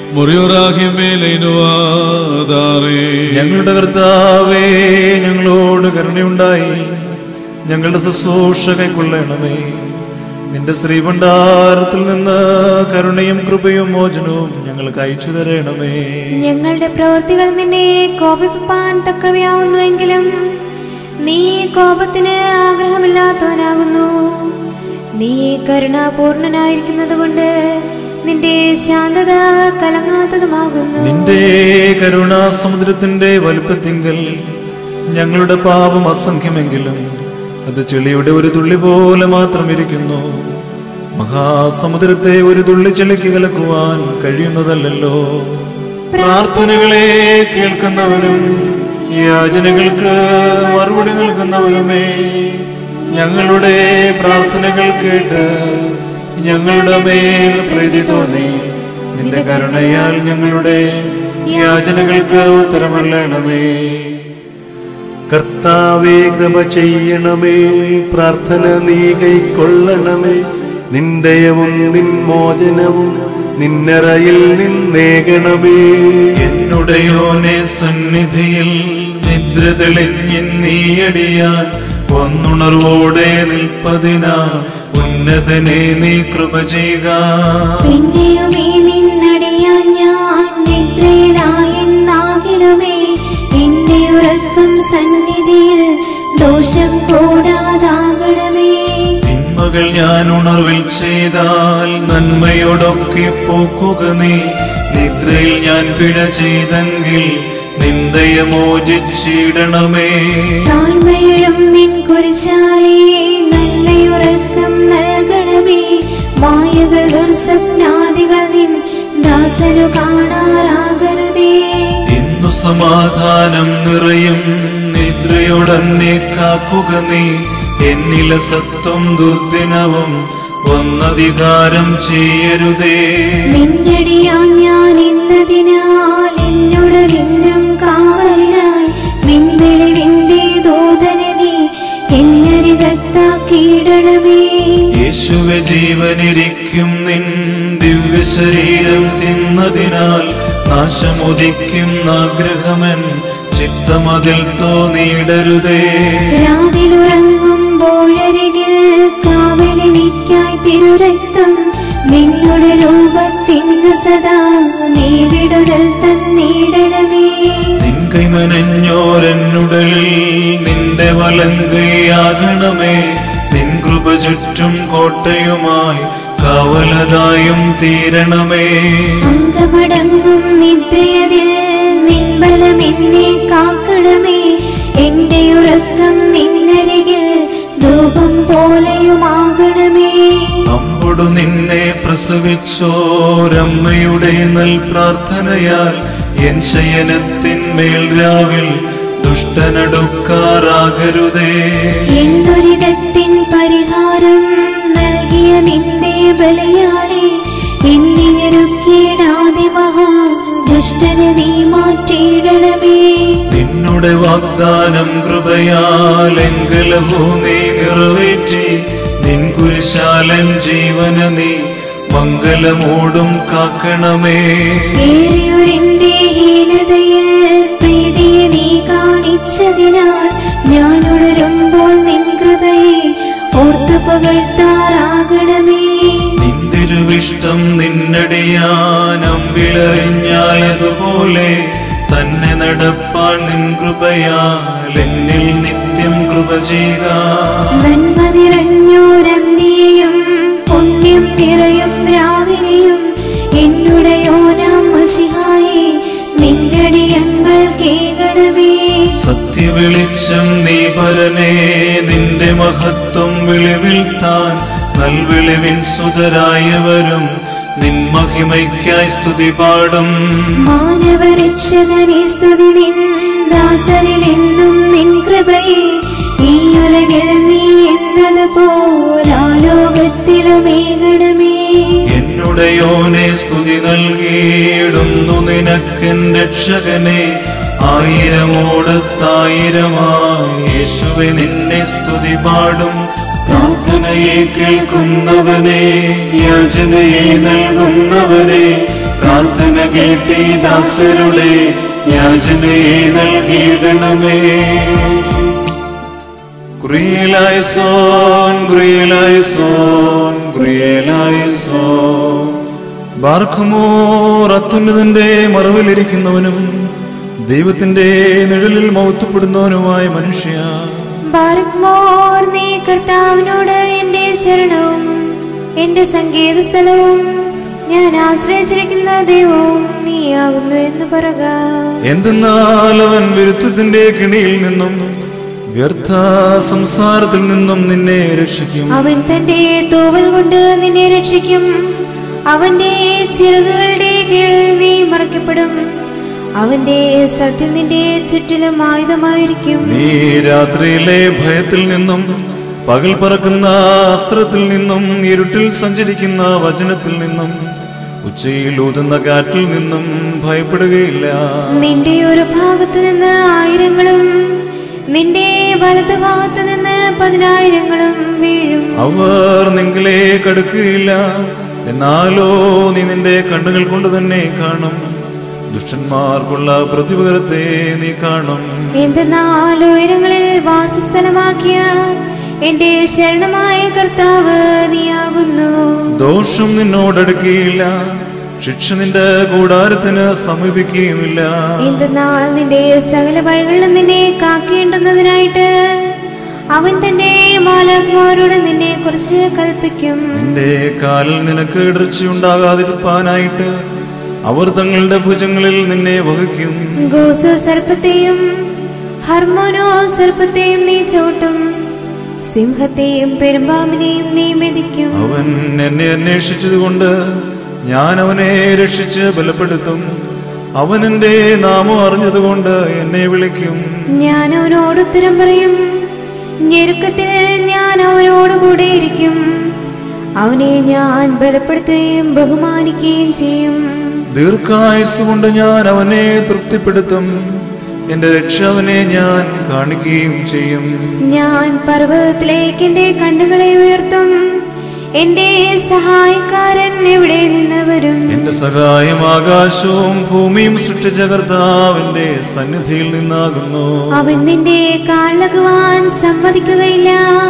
മുറിയോറാഹിമേലൈനുവാദാറേ ഞങ്ങളുടെ കർത്താവേ ഞങ്ങളോട് കരുണയുണ്ടായി ഞങ്ങളുടെ ശുശ്രൂഷ കൈക്കൊള്ളണമേ നിന്റെ ശ്രീഭണ്ഡാരത്തിൽ നിന്ന് കരുണയും കൃപയും മോചനവും ഞങ്ങൾക്ക് അയച്ചു തരണമേ ഞങ്ങളുടെ പ്രവൃത്തികൾ നിന്നെ കോപിപ്പാൻ തക്കവയാവുന്നുവെങ്കിലും നീ കോപത്തിന് ആഗ്രഹമില്ലാത്തവനാകുന്നു നീ കരുണാപൂർണനായിരിക്കുന്നത് കൊണ്ട് നിന്റെ ശാന്തത കലങ്ങാത്തതുമാകുന്നു നിന്റെ കരുണാസമുദ്രത്തിന്റെ വലുപ്പത്തിങ്കൽ ഞങ്ങളുടെ പാപം അസംഖ്യമെങ്കിലും അത് ചെളിയുടെ ഒരു തുള്ളി പോലെ മാത്രം ഇരിക്കുന്നു മഹാസമുദ്രത്തെ ഒരു തുള്ളി ചെളിക്ക് കലക്കുവാൻ കഴിയുന്നതല്ലല്ലോ പ്രാർത്ഥനകളെ കേൾക്കുന്നവനും യാചനകൾക്ക് മറുപടി നൽകുന്നവനുമേ ഞങ്ങളുടെ പ്രാർത്ഥനകൾ കേട്ട് ഞങ്ങളുടെ മേൽ പ്രീതി തോന്നി നിന്റെ കരുണയാൽ ഞങ്ങളുടെ യാചനകൾക്ക് ഉത്തരമല്ലണമേ കർത്താവേ കൃപ ചെയ്യണമേ പ്രാർത്ഥന നീ കൈക്കൊള്ളണമേ നിന്ദയവും നിൻമോചനവും നിന്നറയിൽ നിന്നേകണമേ എന്നുടയോനെ സന്നിധിയിൽ നിദ്ര തെളിഞ്ഞ് നീയടിയാൻ ഒന്നുണർവോടെ നിൽപ്പതിനാ ഉൻ ഉന്നതനെ നീ കൃപ ചെയ്യുക പിന്നെയുമേ നിന്നടിയാൻ ഞാൻ നിദ്രയിലായെന്നാകിലുമേ എന്റെ ഉറക്കം സന്നിധിയിൽ ദോഷം കൂടാതാകണമേ തിന്മകൾ ഞാൻ ഉണർവിൽ ചെയ്താൽ നന്മയോടൊക്കെ പോക്കുക നീ നിദ്രയിൽ ഞാൻ പിഴ ചെയ്തെങ്കിൽ നിന്ദയെ മോചിച്ചിടണമേ താഴ്മയിലും നിൻ കുരിശാലേ നല്ലയുറക്കം നൽകണമേ മായകൾ ദുർസ്വപ്നാദികൾ നിൻ ദാസനു കാണാറാകരുതേ ഇന്നു സമാധാനം നിറയും നിദ്രയോടന്നെ കാക്കുക നീ എന്നില സത്വം ദുർദിനവും വന്നധികാരം ചെയ്യരുതേ നിന്നടിയാൻ ഞാൻ ഇന്നതിനാൽ എന്നോടൊരിന്നും കാവലിനായി നിൻവിളിവിന്റെ ദൂതനെ നീ എന്നരികത്താക്കിയിടണമേ യേശുവെ ജീവനിരിക്കും നിൻ ദിവ്യ ശരീരം തിന്നതിനാൽ നാശമുദിക്കും ആഗ്രഹമൻ ചിത്തമതിൽ തോന്നിയിടരുതേ രാവിലുറങ്ങുമ്പോഴരികിൽ കാവലിനിക്കായി തിരുരക്തം നിന്നുടെ രൂപത്തിനു സദാ നീ വിടുതൽ തന്നിടണമേ നിൻ കൈമനഞ്ഞോരെന്നുടലിൽ നിന്റെ വലങ്കയാകണമേ നിൻ കൃപ ചുറ്റും കോട്ടയുമായി കാവലതായും തീരണമേ അങ്കമടങ്ങും നിദ്രയതിൽ നിൻ ബലം എന്നെ കാക്കണമേ എന്റെ ഉറക്കം നിന്നരികിൽ ധൂപം പോലെയുമാകണമേ അമ്പൊടു നിന്നെ പ്രസവിച്ചോരമ്മയുടെ നൽ പ്രാർത്ഥനയാൽ എൻ ശയനത്തിന്മേൽ രാവിൽ ദുഷ്ടനടുക്കാറാകരുതേ എന്തൊരിതത്തിൻ പരിഹാരം നൽകിയ നിന്റെ ബലിയാലെ എന്നിരുക്കിയിടാതെ മഹാ ദുഷ്ടനെ നീ മാറ്റിയിടണമേ നിന്നുടെ വാഗ്ദാനം കൃപയാൽ എങ്കലഹോ നീ നിറവേറ്റി നിൻ കുരിശാലൻ ജീവന നീ മംഗലമോടും കാക്കണമേ ഏറിയൊരെന്റെ ഹീനതയിൽ പ്രീതിയെ നീ കാണിച്ചതിനാൽ ഞാൻ ഉണരുമ്പോൾ നിൻ കൃപയെ ഓർത്തു പകർത്താറാകണമേ നിന്തിരുവിഷ്ടം നിന്നടിയാനമ്പിളറിഞ്ഞായതുപോലെ തന്നെ നടപ്പാൻ നിൻ കൃപയാൽ എന്നിൽ നിത്യം കൃപ ചെയ്യുക നന്മ നിറഞ്ഞോരന്തിയെയും പുണ്യം നിറയും രാവിലെയും എന്നുടയോനാം മസിഹായെ നിന്നടിയങ്ങൾ കേകണമേ സത്യവെളിച്ചം നീ പരനേ നിന്റെ മഹത്വം വെളിവിൽ താൻ നൽവിളിവിൻ സുതരായവരും നിൻ മഹിമയ്ക്കായി സ്തുതി പാടും മാനവരക്ഷകനെ സ്തുതി നിൻ ദാസരിലെന്നും നിൻ കൃപയെ ഈ ഉലകിൽ നീ എന്നതുപോലാലോകത്തിലുമേകണമേ എന്നുടയോനെ സ്തുതി നൽകിയിടുന്നു നിനക്കൻ രക്ഷകനെ ആയിരമോടത്തായിരമായി യേശുവെ നിന്നെ സ്തുതി പാടും പ്രാർത്ഥനയെ കേൾക്കുന്നവനെ യാചനയെ നൽകുന്നവനെ പ്രാർത്ഥന കേട്ടി ദാസരുടെ യാചനയെ നൽകിയിടണമേ Grielai son, Grielai son, Grielai son. ബാർഖമോർ അത്യുന്നതന്റെ മറവിലിരിക്കുന്നവനും ദൈവത്തിന്റെ നിഴലിൽ മൗത്തപ്പെടുന്നവനുമായ മനുഷ്യ ബാരക്മോർ നീ കർത്താവിനോട് എന്റെ ശരണവും എന്റെ സങ്കേത സ്ഥലവും ഞാൻ ആശ്രയിച്ചിരിക്കുന്ന ദൈവവും നീയാകുന്നു എന്ന് പറക എന്തെന്നാൽ അവൻ വിരുദ്ധത്തിന്റെ കിണിയിൽ നിന്നും വ്യർത്ഥ സംസാരത്തിൽ നിന്നും നിന്നെ രക്ഷിക്കും അവൻ തന്റെ തൂവൽ കൊണ്ട് നിന്നെ രക്ഷിക്കും അവന്റെ ചിറകുകളുടെ കീഴിൽ നീ മറയ്ക്കപ്പെടും അവന്റെ സത്യം നിന്റെ ചുറ്റിലും ആയുധമായിരിക്കും നീ രാത്രിയിലെ ഭയത്തിൽ നിന്നും പകൽ പറക്കുന്ന അസ്ത്രത്തിൽ നിന്നും ഇരുട്ടിൽ സഞ്ചരിക്കുന്ന വചനത്തിൽ നിന്നും ഉച്ചയിൽ ഊതുന്ന കാറ്റിൽ നിന്നും ഭയപ്പെടുകയില്ല നിന്റെ ഒരു ഭാഗത്ത് നിന്ന് ആയിരങ്ങളും നിന്റെ വലത് ഭാഗത്ത് നിന്ന് പതിനായിരങ്ങളും വീഴും അവർ നിങ്ങളെ കടുക്കുകയില്ല എന്നാലോ നീ നിന്റെ കണ്ണുകൾ കൊണ്ട് തന്നെ കാണും ദുഷ്ടന്മാർക്കുള്ള പ്രതിപകരത്തെ നീ കാണും എന്തെന്നാൽ ഉയരങ്ങളിൽ വാസസ്ഥലമാക്കിയ എന്റെ ശരണമായ കർത്താവ് നീയാകുന്നു ദോഷം നിന്നോടടുക്കിയില്ല ശിക്ഷ നിന്റെ കൂടാരത്തിന് സമീപിക്കുകയുമില്ല എന്തെന്നാൽ നിന്റെ സകല വഴികളിലും നിന്നെ കാക്കേണ്ടുന്നതിനായിട്ട് അവൻ തന്റെ മാലാത്മാരോട് നിന്നെ കുറിച്ച് കൽപ്പിക്കും നിന്റെ കാലിൽ നിനക്ക് ഇടർച്ചയുണ്ടാകാതിരിപ്പാനായിട്ട് അവർ തങ്ങളുടെ ഭുജങ്ങളിൽ നിന്നെ വഹിക്കും ഗോസു സർപ്പത്തെയും ഹർമോനോ സർപ്പത്തെയും നീ ചവിട്ടും സിംഹത്തെയും പെരുമ്പാമ്പിനെയും നീ മെതിക്കും അവൻ എന്നെ അന്വേഷിച്ചതുകൊണ്ട് ഞാൻ അവനെ രക്ഷിച്ച് ബലപ്പെടുത്തും അവൻ എന്റെ നാമം അറിഞ്ഞതുകൊണ്ട് എന്നെ വിളിക്കും ഞാൻ അവനോട് ഉത്തരം പറയും ഞെരുക്കത്തിൽ ഞാൻ അവനോട് കൂടെയിരിക്കും അവനെ ഞാൻ ബലപ്പെടുത്തുകയും ബഹുമാനിക്കുകയും ചെയ്യും ദീർഘായുസ് കൊണ്ട് ഞാൻ അവനെ തൃപ്തിപ്പെടുത്തും എന്റെ രക്ഷ അവനെ ഞാൻ കാണിക്കുകയും ചെയ്യും ഞാൻ പർവ്വതത്തിലേക്ക് എന്റെ കണ്ണുകളെ ഉയർത്തും എന്റെ സഹായക്കാരൻ എവിടെ നിന്ന് വരും എന്റെ സഹായം ആകാശവും ഭൂമിയും സൃഷ്ടിച്ച കർത്താവിന്റെ സന്നിധിയിൽ നിന്നാകുന്നു അവൻ നിന്റെ കാലിളകുവാൻ സമ്മതിക്കുകയില്ല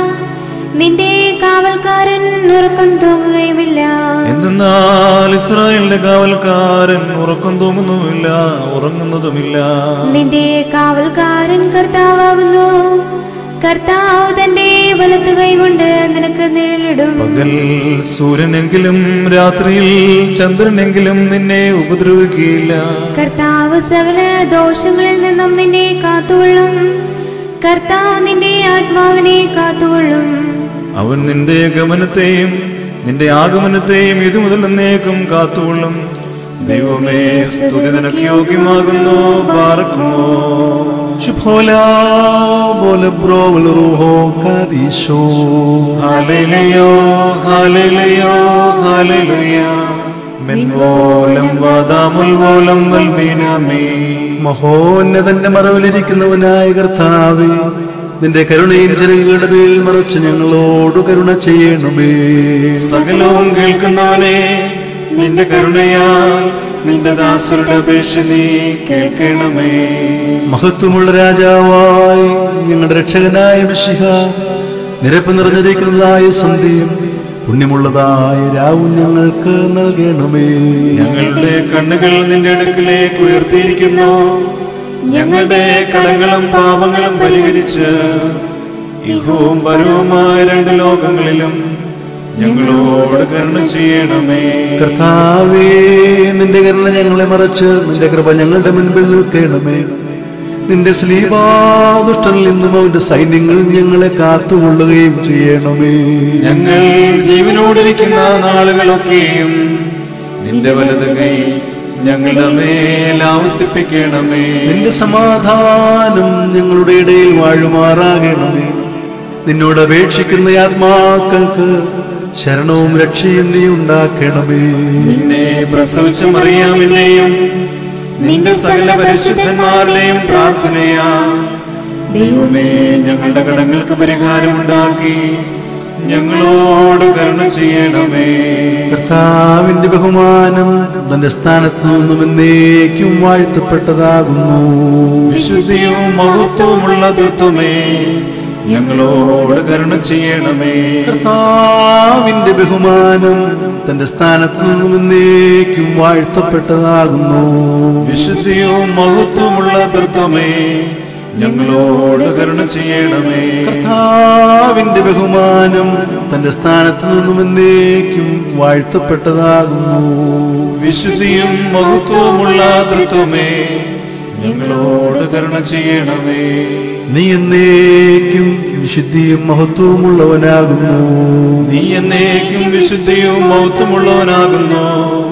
നിന്റെ കാവൽക്കാരൻ ഉറക്കം തൂങ്ങുകയുമില്ല എന്തെന്നാൽ ഇസ്രായേലിന്റെ കാവൽക്കാരൻ ഉറക്കം തൂങ്ങുന്നുമില്ല ഉറങ്ങുന്നതുമില്ല നിന്റെ കാവൽക്കാരൻ കർത്താവാകുന്നു കർത്താവ് തന്റെ വലത്ത് കൈകൊണ്ട് നിനക്ക് നിഴലിടും പകൽ സൂര്യനെങ്കിലും രാത്രിയിൽ ചന്ദ്രനെങ്കിലും നിന്നെ ഉപദ്രവിക്കുകയില്ല കർത്താവ് സകല ദോഷങ്ങളിൽ നിന്നും നിന്നെ കാത്തുകൊള്ളും കർത്താവ് നിന്റെ ആത്മാവിനെ കാത്തുകൊള്ളും അവൻ നിന്റെ ഗമനത്തെയും നിന്റെ ആഗമനത്തെയും ഇതു മുതൽ എന്നേക്കും കാത്തുകൊള്ളും ദൈവമേ സ്തുതി നിനക്ക് യോഗ്യമാകുന്നു പാർക്കുമോ ശുഭോല പോലെ ബ്രോവൽ റൂഹോ കാദീശോ ഹല്ലേലൂയോ ഹല്ലേലൂയോ ഹല്ലേലൂയ മെൻവോലം വാദാമുൽവോലം വൽമീനാമേ മഹോന്നതന്റെ മറവിലിരിക്കുന്നവനായ കർത്താവേ നിന്റെ കരുണയും ചെറുകളുടെ മറച്ച് ഞങ്ങളോട് കരുണ ചെയ്യണമേ സകലവും കേൾക്കുന്നവനെ നിന്റെ കരുണയാൽ നിന്റെ ദാസരുടെ അപേക്ഷ നീ കേൾക്കണമേ മഹത്വമുള്ള രാജാവായി ഞങ്ങളുടെ രക്ഷകനായ മിശിഹ നിരപ്പ് നിറഞ്ഞിരിക്കുന്നതായ സന്ധ്യയും പുണ്യമുള്ളതായ രാവും ഞങ്ങൾക്ക് നൽകണമേ ഞങ്ങളുടെ കണ്ണുകൾ നിന്റെ അടുക്കിലേക്ക് ഉയർത്തിയിരിക്കുന്നു ഞങ്ങളുടെ കടങ്ങളും പാപങ്ങളും പരിഹരിച്ച് ഇഹവും പരവുമായ രണ്ട് ലോകങ്ങളിലും ഞങ്ങളോട് കരുണ ചെയ്യണമേ കർത്താവേ നിന്റെ കരുണ ഞങ്ങളെ മറച്ച് നിന്റെ കൃപ ഞങ്ങളുടെ മുൻപിൽ നിൽക്കണമേ നിന്റെ സ്ലീപാദുഷ്ടനിൽ നിന്നും അവന്റെ സൈന്യങ്ങൾ ഞങ്ങളെ കാത്തുകൊള്ളുകയും ചെയ്യണമേ ഞങ്ങൾ ജീവനോടിരിക്കുന്ന നാളുകളൊക്കെയും നിന്റെ വലത് കൈ ഞങ്ങളുടെ മേൽ ആവസിപ്പിക്കണമേ നിന്റെ സമാധാനം ഞങ്ങളുടെ ഇടയിൽ വാഴുമാറാകണമേ നിന്നോട് അപേക്ഷിക്കുന്ന ആത്മാക്കൾക്ക് ശരണവും രക്ഷയും നീ ഉണ്ടാക്കണമേ നിന്നെ പ്രസവിച്ച മറിയാമിനെയും നിന്റെ സകല പരിശുദ്ധന്മാരുടെയും പ്രാർത്ഥനയാ ദൈവമേ ഞങ്ങളുടെ കടങ്ങൾക്ക് പരിഹാരമുണ്ടാക്കി ഞങ്ങളോട് കരുണ ചെയ്യണമേ കർത്താവിന്റെ ബഹുമാനം തന്റെ സ്ഥാനത്ത് നിന്നും എന്നേക്കും വാഴ്ത്തപ്പെട്ടതാകുന്നു വിശുദ്ധിയും മഹത്വമുള്ള തൃത്വമേ ഞങ്ങളോട് കരുണ ചെയ്യണമേ കർത്താവിന്റെ ബഹുമാനം തന്റെ സ്ഥാനത്ത് നിന്നും എന്നേക്കും വാഴ്ത്തപ്പെട്ടതാകുന്നു വിശുദ്ധിയും മഹത്വമുള്ള തൃത്വമേ ഞങ്ങളോട് കരുണ ചെയ്യണമേ കർത്താവിന്റെ ബഹുമാനം തന്റെ സ്ഥാനത്ത് നിന്നും എന്നേക്കും വാഴ്ത്തപ്പെട്ടതാകുന്നു വിശുദ്ധിയും മഹത്വമുള്ള തൃത്വമേ ഞങ്ങളോട് കരുണ ചെയ്യണമേ നീ എന്നേക്കും വിശുദ്ധിയും മഹത്വമുള്ളവനാകുന്നു നീ എന്നേക്കും വിശുദ്ധിയും മഹത്വമുള്ളവനാകുന്നു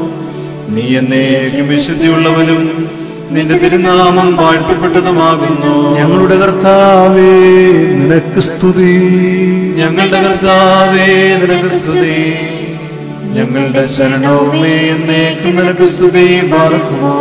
നീ എന്നേക്കും വിശുദ്ധിയുള്ളവനും നിന്റെ തിരുനാമം വാഴ്ത്തപ്പെട്ടതുമാകുന്നു ഞങ്ങളുടെ കർത്താവേ നിനക്ക് സ്തുതി ഞങ്ങളുടെ കർത്താവേ നിനക്ക് സ്തുതി ഞങ്ങളുടെ ശരണവുമേ എന്നേക്കും നിനക്ക് സ്തുതി പാർക്കുമോ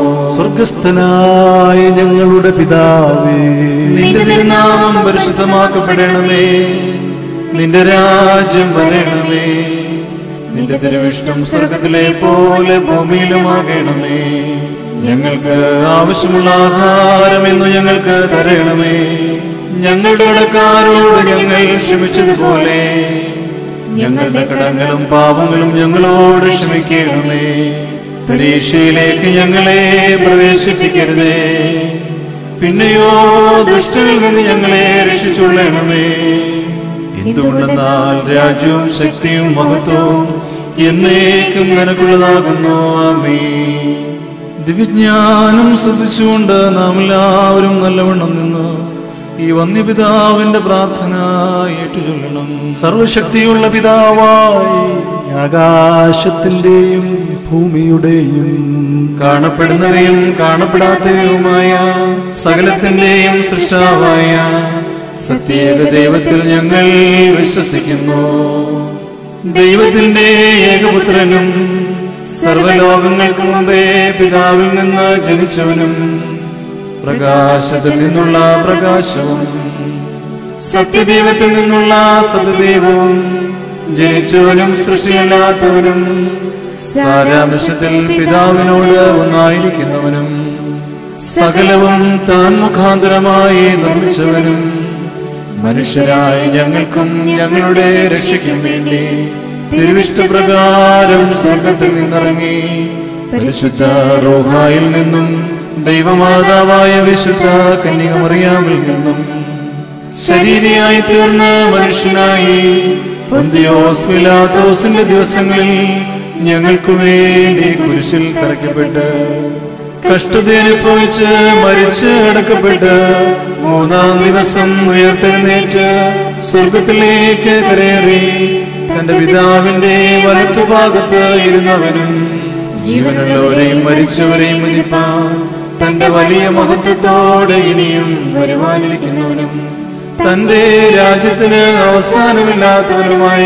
സ്വർഗസ്ഥനായ ഞങ്ങളുടെ പിതാവേ നിന്റെ തിരുനാമം പരിശുദ്ധമാക്കപ്പെടണമേ നിന്റെ രാജ്യം വരണമേ നിന്റെ തിരുവിഷ്ടം സ്വർഗത്തിലെ പോലെ ഭൂമിയിലുമാകണമേ ഞങ്ങൾക്ക് ആവശ്യമുള്ള ആഹാരം എന്ന് ഞങ്ങൾക്ക് തരണമേ ഞങ്ങളുടെ കടക്കാരോട് ഞങ്ങൾ ക്ഷമിച്ചതുപോലെ ഞങ്ങളുടെ കടങ്ങളും പാപങ്ങളും ഞങ്ങളോട് ക്ഷമിക്കണമേ പരീക്ഷയിലേക്ക് ഞങ്ങളെ പ്രവേശിപ്പിക്കരുതേ പിന്നെയോ ദുഷ്ടനിൽ നിന്ന് ഞങ്ങളെ രക്ഷിച്ചുകൊള്ളണമേ എന്തുകൊണ്ടെന്നാൽ രാജ്യവും ശക്തിയും മഹത്വവും എന്നേക്കും നിനക്കുള്ളതാകുന്നു ആമേ ദിവ്യജ്ഞാനം ശ്രദ്ധിച്ചുകൊണ്ട് നാം എല്ലാവരും നല്ലവണ്ണം നിന്ന് ഈ വന്യപിതാവിന്റെ പ്രാർത്ഥന ഏറ്റുചൊല്ലണം സർവശക്തിയുള്ള പിതാവായി ആകാശത്തിന്റെയും ഭൂമിയുടെയും കാണപ്പെടുന്നവയും കാണപ്പെടാത്തവയുമായ സകലത്തിന്റെയും സൃഷ്ടാവായ സത്യേക ദൈവത്തിൽ ഞങ്ങൾ വിശ്വസിക്കുന്നു ദൈവത്തിന്റെ ഏകപുത്രനും സർവലോകങ്ങൾക്ക് മുമ്പേ പിതാവിൽ നിന്ന് ജനിച്ചവനും പ്രകാശത്തിൽ നിന്നുള്ള പ്രകാശവും സത്യദൈവത്തിൽ നിന്നുള്ള സത്യദൈവവും ജനിച്ചവനും സൃഷ്ടിയല്ലാത്തവനും സാരാംശത്തിൽ പിതാവിനോട് ഒന്നായിരിക്കുന്നവനും സകലവും താൻ മുഖാന്തരമായി നിർമ്മിച്ചവനും മനുഷ്യരായി ഞങ്ങൾക്കും ഞങ്ങളുടെ രക്ഷയ്ക്കും വേണ്ടി തിരുവിഷ്ടപ്രകാരം സ്വർഗത്തിൽ നിന്നിറങ്ങി പരിശുദ്ധ റോഹായിൽ നിന്നും ദൈവമാതാവായ വിശുദ്ധ കന്യകമറിയാമിൽ നിന്നും ശരീരയായി തീർന്ന മനുഷ്യനായി പൊന്തിയോസ് പിലാത്തോസിന്റെ ദിവസങ്ങളിൽ ഞങ്ങൾക്ക് വേണ്ടി കുരിശിൽ തറയ്ക്കപ്പെട്ട് കഷ്ടത അനുഭവിച്ച് മരിച്ച് അടക്കപ്പെട്ട് മൂന്നാം ദിവസം ഉയർത്തെഴുന്നേറ്റ് സ്വർഗത്തിലേക്ക് കരേറി തന്റെ പിതാവിന്റെ വലത്തുഭാഗത്ത് ഇരുന്നവനും ജീവനുള്ളവരെയും മരിച്ചവരെയും മതിപ്പാൻ തന്റെ വലിയ മഹത്വത്തോടെ ഇനിയും വരുവാനിരിക്കുന്നവനും തന്റെ രാജ്യത്തിന് അവസാനമില്ലാത്തവനുമായ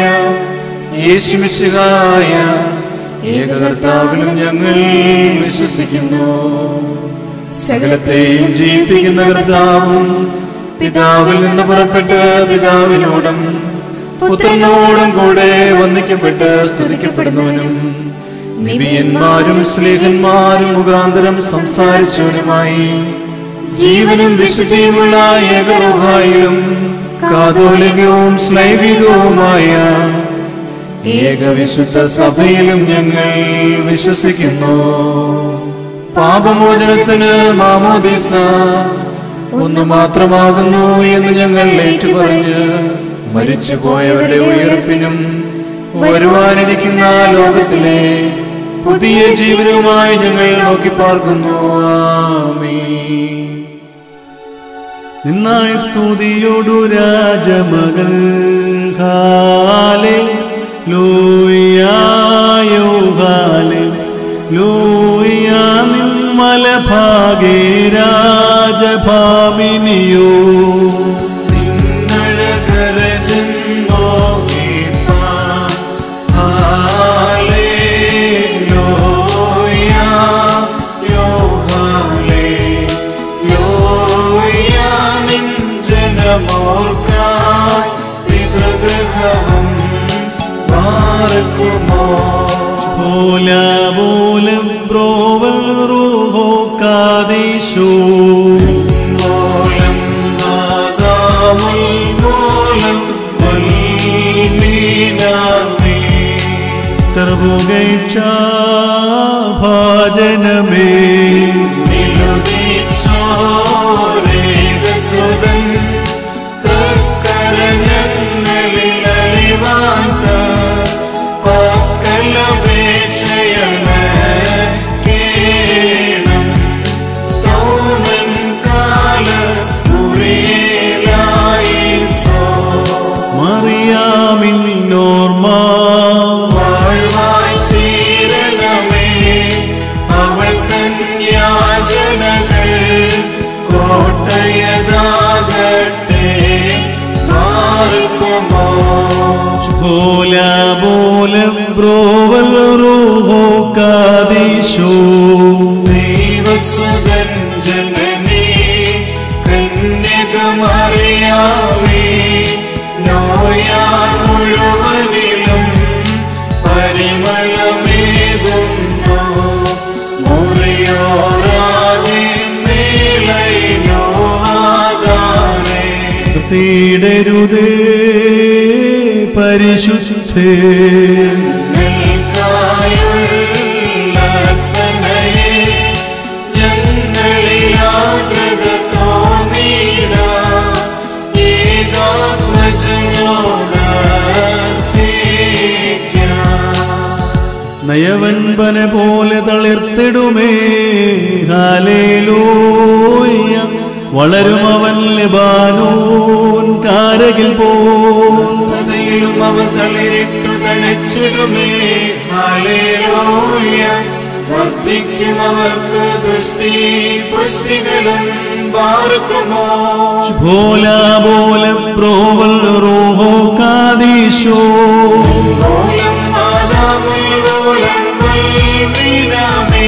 യേശുമിശിഹായ ഏകകർത്താവിലും ഞങ്ങൾ വിശ്വസിക്കുന്നു സകലത്തെയും ജീവിപ്പിക്കുന്ന കർത്താവും പിതാവിൽ നിന്ന് പുറപ്പെട്ട് പിതാവിനോടും പുത്രനോടും കൂടെ വന്ദിക്കപ്പെട്ട് സ്തുതിക്കപ്പെടുന്നവനും നിബിയന്മാരും സ്ലേഹന്മാരും മുഖാന്തരം സംസാരിച്ചവനുമായി ജീവനും വിശുദ്ധിയുമുള്ള ഏകറുഹായിലും കാതോലികവും സ്ലൈവികവുമായ ഏകവിശുദ്ധ സഭയിലും ഞങ്ങൾ വിശ്വസിക്കുന്നു പാപമോചനത്തിന് മാമോദിസ ഒന്ന് മാത്രമാകുന്നു എന്ന് ഞങ്ങൾ ഏറ്റുപറഞ്ഞ് മരിച്ചുപോയവരുടെ ഉയർപ്പിനും വരുവാനിരിക്കുന്ന ലോകത്തിലെ പുതിയ ജീവനുമായി ഞങ്ങൾ നോക്കി പാർക്കുന്നു ആമീൻ നിന്നായി സ്തുതിയോടു രാജമകൾ ഹാലെ ലൂയായോ ഹാലെ ലൂയ നിന്മലഭാഗേ രാജഭാമിനിയോ പോല പോലം ബ്രോവൽ റൂഹോ കാദീശോ മൂലം ആദാമുൽ മൂലം വൽമീനാമേ തർവുകൈക്ഷ ഭാജനമേ നിലുദിച്ചോരേകസുതൻ തക്കരഞ്ഞങ്ങളിൽ അലിവാന്ത പക്കലപേക്ഷയാണ് കേണം സ്തോമൻ കാല കുറിയേലായി സോ മറിയാമിൻ നോർമ വാഴ്വായി തീരണമേ അവൾ തൻ യാചനകൾ കോട്ടയതാകട്ടെ മാർക്കുമോ പോല പോലം ബ്രോവൽ റൂഹോ കാദീശോ ദൈവസുതൻ ജനനീ കന്യകമറിയാമേ നോയാൽ മുഴുവനിലും പരിമളമേകുന്നു മുറിയോറാകെ മേലൈനോ ആകാനേ തേടരുതേ പരിശുദ്ധേ നയവൻപന പോലെ തളിർത്തിടുമേ ഹാലേലൂയ വളരും അവൻ ലെബാനോൻ കാരകിൽ പോ ഹൃദയിലും അവർ തളിരിട്ടു തളിച്ചിടുമേ ഹല്ലേലൂയ വർദ്ധിക്കും അവർക്ക് ദൃഷ്ടി പുഷ്ടികളും പാർക്കുമോ ഭോല പോലെ പ്രോവൽ റോഹോ കാദീശോ മൂലം ആദാമിൽ മൂലം വൽമീനാമേ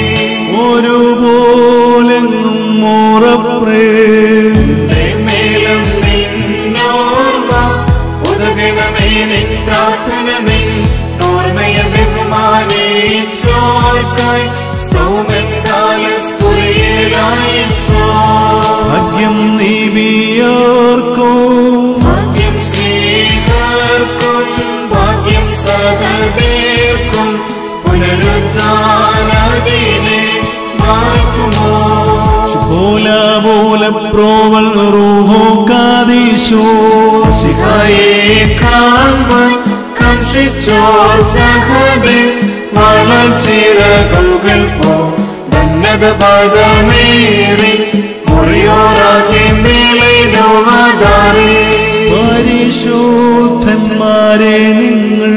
ഒരുപോലെങ്ങും മോറപ്രേ മേലും നിന്നോർമ്മ ഉദകണമേ നിൻ പ്രാർത്ഥന നിൻ ഓർമ്മയ ബഹുമാനിച്ചോർക്കായി സ്തോമൻ കാലസ്കുറിയേലായി സോ ഭാഗ്യം നീവിയോർക്കോ ഭാഗ്യം സ്നേഹർക്കും ഭാഗ്യം സഹദേർക്കും പുനരുദ്ധാനദിനെ മാർക്കുമോ ഭോല പോലെ പ്രോവൽ റോഹോ കാദീശോ സിഹായെ കാൺമാൻ കംഷിച്ചോർ സഹബെ വളർച്ചിറകുകൾ പോ ധന്യത പദമേറി മുറിയോറാകെ മേലൈനോവാദാറേ പരിശോധന്മാരെ നിങ്ങൾ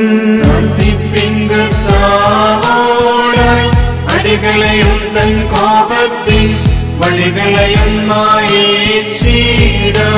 പ്രാർത്ഥിപ്പിങ്കത്താവോടായി അടികളെയും തൻ കോപത്തിൻ വഴികളെയും മായിച്ചീടാ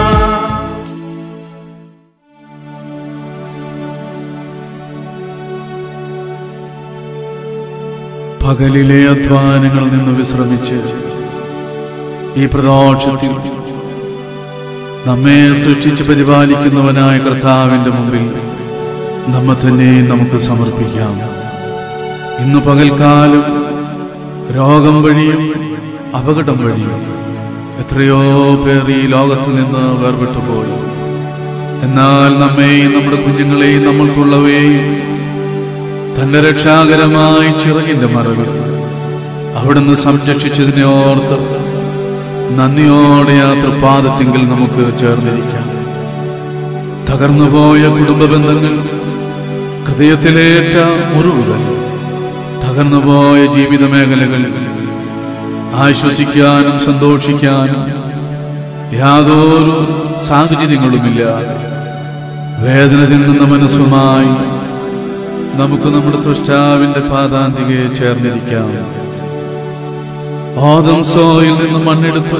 പകലിലെ അധ്വാനങ്ങളിൽ നിന്ന് വിശ്രമിച്ച് ഈ പ്രദോഷത്തിൽ നമ്മെ സൃഷ്ടിച്ച് പരിപാലിക്കുന്നവനായ കർത്താവിന്റെ മുമ്പിൽ നമ്മെ തന്നെ നമുക്ക് സമർപ്പിക്കാം ഇന്ന് പകൽക്കാലം രോഗം വഴിയും അപകടം വഴിയും എത്രയോ പേർ ഈ ലോകത്തിൽ നിന്ന് വേർപെട്ടു പോയി എന്നാൽ നമ്മെയും നമ്മുടെ കുഞ്ഞുങ്ങളെയും നമ്മൾക്കുള്ളവയെയും തന്റെ രക്ഷാകരമായി ചിറകിന്റെ മറവിൽ അവിടുന്ന് സംരക്ഷിച്ചതിനെ ഓർത്ത് നന്ദിയോടെ ആ തൃപ്പാദത്തിങ്കിൽ നമുക്ക് ചേർന്നിരിക്കാം തകർന്നുപോയ കുടുംബ ബന്ധങ്ങൾ ഹൃദയത്തിലേറ്റ മുറിവുകൾ തകർന്നുപോയ ജീവിത മേഖലകൾ ആശ്വസിക്കാനും സന്തോഷിക്കാനും യാതൊരു സാഹചര്യങ്ങളുമില്ല വേദന തിന്നുന്ന മനസ്സുമായി നമുക്ക് നമ്മുടെ സൃഷ്ടാവിന്റെ പാതാന്തികയെ ചേർന്നിരിക്കാം ആദം സോയിൽ നിന്ന് മണ്ണെടുത്ത്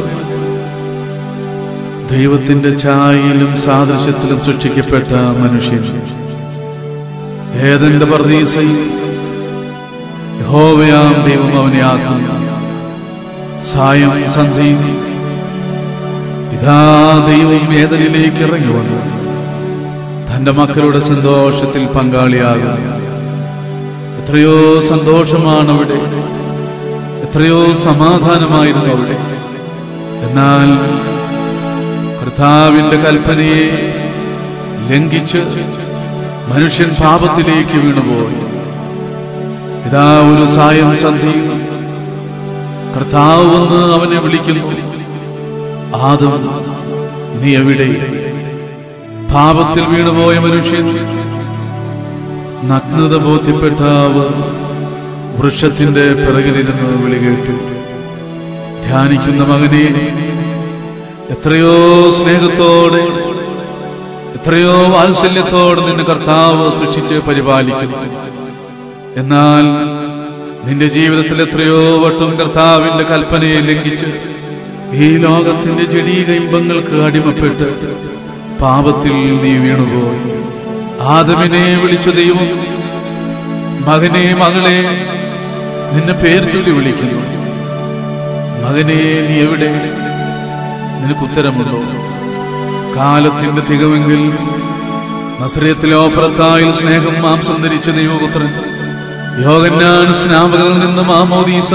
ദൈവത്തിന്റെ ഛായയിലും സാദൃശ്യത്തിലും സൃഷ്ടിക്കപ്പെട്ട മനുഷ്യൻ ഏതെന്റെ പർദീസയിൽ യഹോവയാം ദൈവം അവനെ ആക്കും സായം സന്ധ്യയും ഇതാ ദൈവം വേദനയിലേക്ക് ഇറങ്ങി വന്നു തന്റെ മക്കളുടെ സന്തോഷത്തിൽ പങ്കാളിയാകും എത്രയോ സന്തോഷമാണ് അവിടെ എത്രയോ സമാധാനമായിരുന്നു അവിടെ എന്നാൽ കർത്താവിന്റെ കൽപ്പനയെ ലംഘിച്ച് മനുഷ്യൻ പാപത്തിലേക്ക് വീണുപോയി ഇതാ ഒരു സായം സന്ധി കർത്താവ് വന്ന് അവനെ വിളിക്കുന്നു ആദം നീ എവിടെ പാപത്തിൽ വീണുപോയ മനുഷ്യൻ നഗ്നത ബോധ്യപ്പെട്ട അവർ വൃക്ഷത്തിന്റെ പിറകിലിരുന്ന് വിളി കേട്ടു ധ്യാനിക്കുന്ന മകനെ എത്രയോ സ്നേഹത്തോടെ എത്രയോ വാത്സല്യത്തോടെ നിന്നെ കർത്താവ് സൃഷ്ടിച്ച് പരിപാലിക്കുന്നു എന്നാൽ നിന്റെ ജീവിതത്തിൽ എത്രയോ വട്ടം കർത്താവിന്റെ കൽപ്പനയെ ലംഘിച്ച് ഈ ലോകത്തിന്റെ ജടീക ഇമ്പങ്ങൾക്ക് അടിമപ്പെട്ട് പാപത്തിൽ നീ വീണുപോയി ആദമിനെ വിളിച്ച ദൈവം മകനെ മകളെ നിന്നെ പേർ ചൊല്ലി വിളിക്കുന്നു മകനെ നീ എവിടെ നിനക്ക് ഉത്തരമുണ്ടോ കാലത്തിന്റെ തികവെങ്കിൽ നസ്രയത്തിലെ ഓഫറത്തായിൽ സ്നേഹം മാംസം ധരിച്ച ദൈവപുത്രൻ യോഗന്നാൻ സ്നാപകരിൽ നിന്ന് മാമോദീസ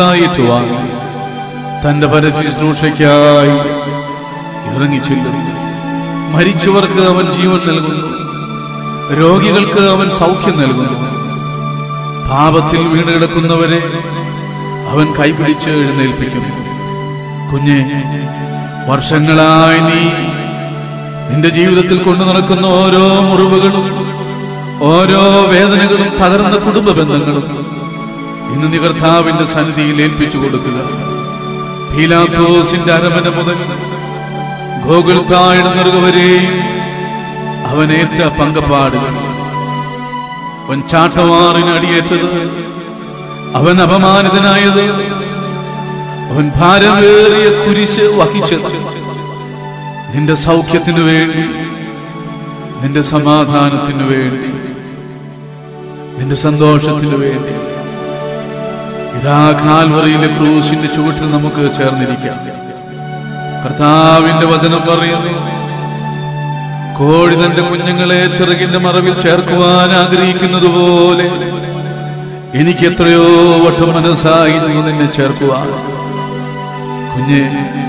ഏറ്റുവാങ്ങി തന്റെ പരശുശ്രൂഷയ്ക്കായി ഇറങ്ങിച്ചെല്ലുന്നു മരിച്ചവർക്ക് അവൻ ജീവൻ നൽകുന്നു രോഗികൾക്ക് അവൻ സൗഖ്യം നൽകുന്നു പാപത്തിൽ വീണ് കിടക്കുന്നവരെ അവൻ കൈപിടിച്ച് എഴുന്നേൽപ്പിക്കുന്നു കുഞ്ഞെ വർഷങ്ങളായി നീ നിന്റെ ജീവിതത്തിൽ കൊണ്ടു നടക്കുന്ന ഓരോ മുറിവുകളും ഓരോ വേദനകളും തകർന്ന കുടുംബ ബന്ധങ്ങളും ഇന്ന് നീ കർത്താവിന്റെ സന്നിധിയിൽ ഏൽപ്പിച്ചു കൊടുക്കുക പീലാത്തോസിന്റെ അരമന മുതൽ ഗോകുൽത്തായിടുന്നറുക വരെയും അവനേറ്റ പങ്കപ്പാടുകൾ അവൻ ചാട്ടവാറിന് അടിയേറ്റത് അവൻ അപമാനിതനായത് അവൻ ഭാരമേറിയ കുരിശ് വഹിച്ചത് നിന്റെ സൗഖ്യത്തിനു വേണ്ടി നിന്റെ സമാധാനത്തിനു വേണ്ടി നിന്റെ സന്തോഷത്തിനു വേണ്ടി ഇതാ കാൽവറിയിലെ ക്രൂശിന്റെ ചുവട്ടിൽ നമുക്ക് ചേർന്നിരിക്കാം കർത്താവിന്റെ വചനം പറയുന്നു കോഴി തന്റെ കുഞ്ഞുങ്ങളെ ചിറകിന്റെ മറവിൽ ചേർക്കുവാൻ ആഗ്രഹിക്കുന്നത് പോലെ എനിക്ക് എത്രയോ വട്ടം മനസ്സായിരുന്നു നിന്നെ ചേർക്കുവാൻ കുഞ്ഞെ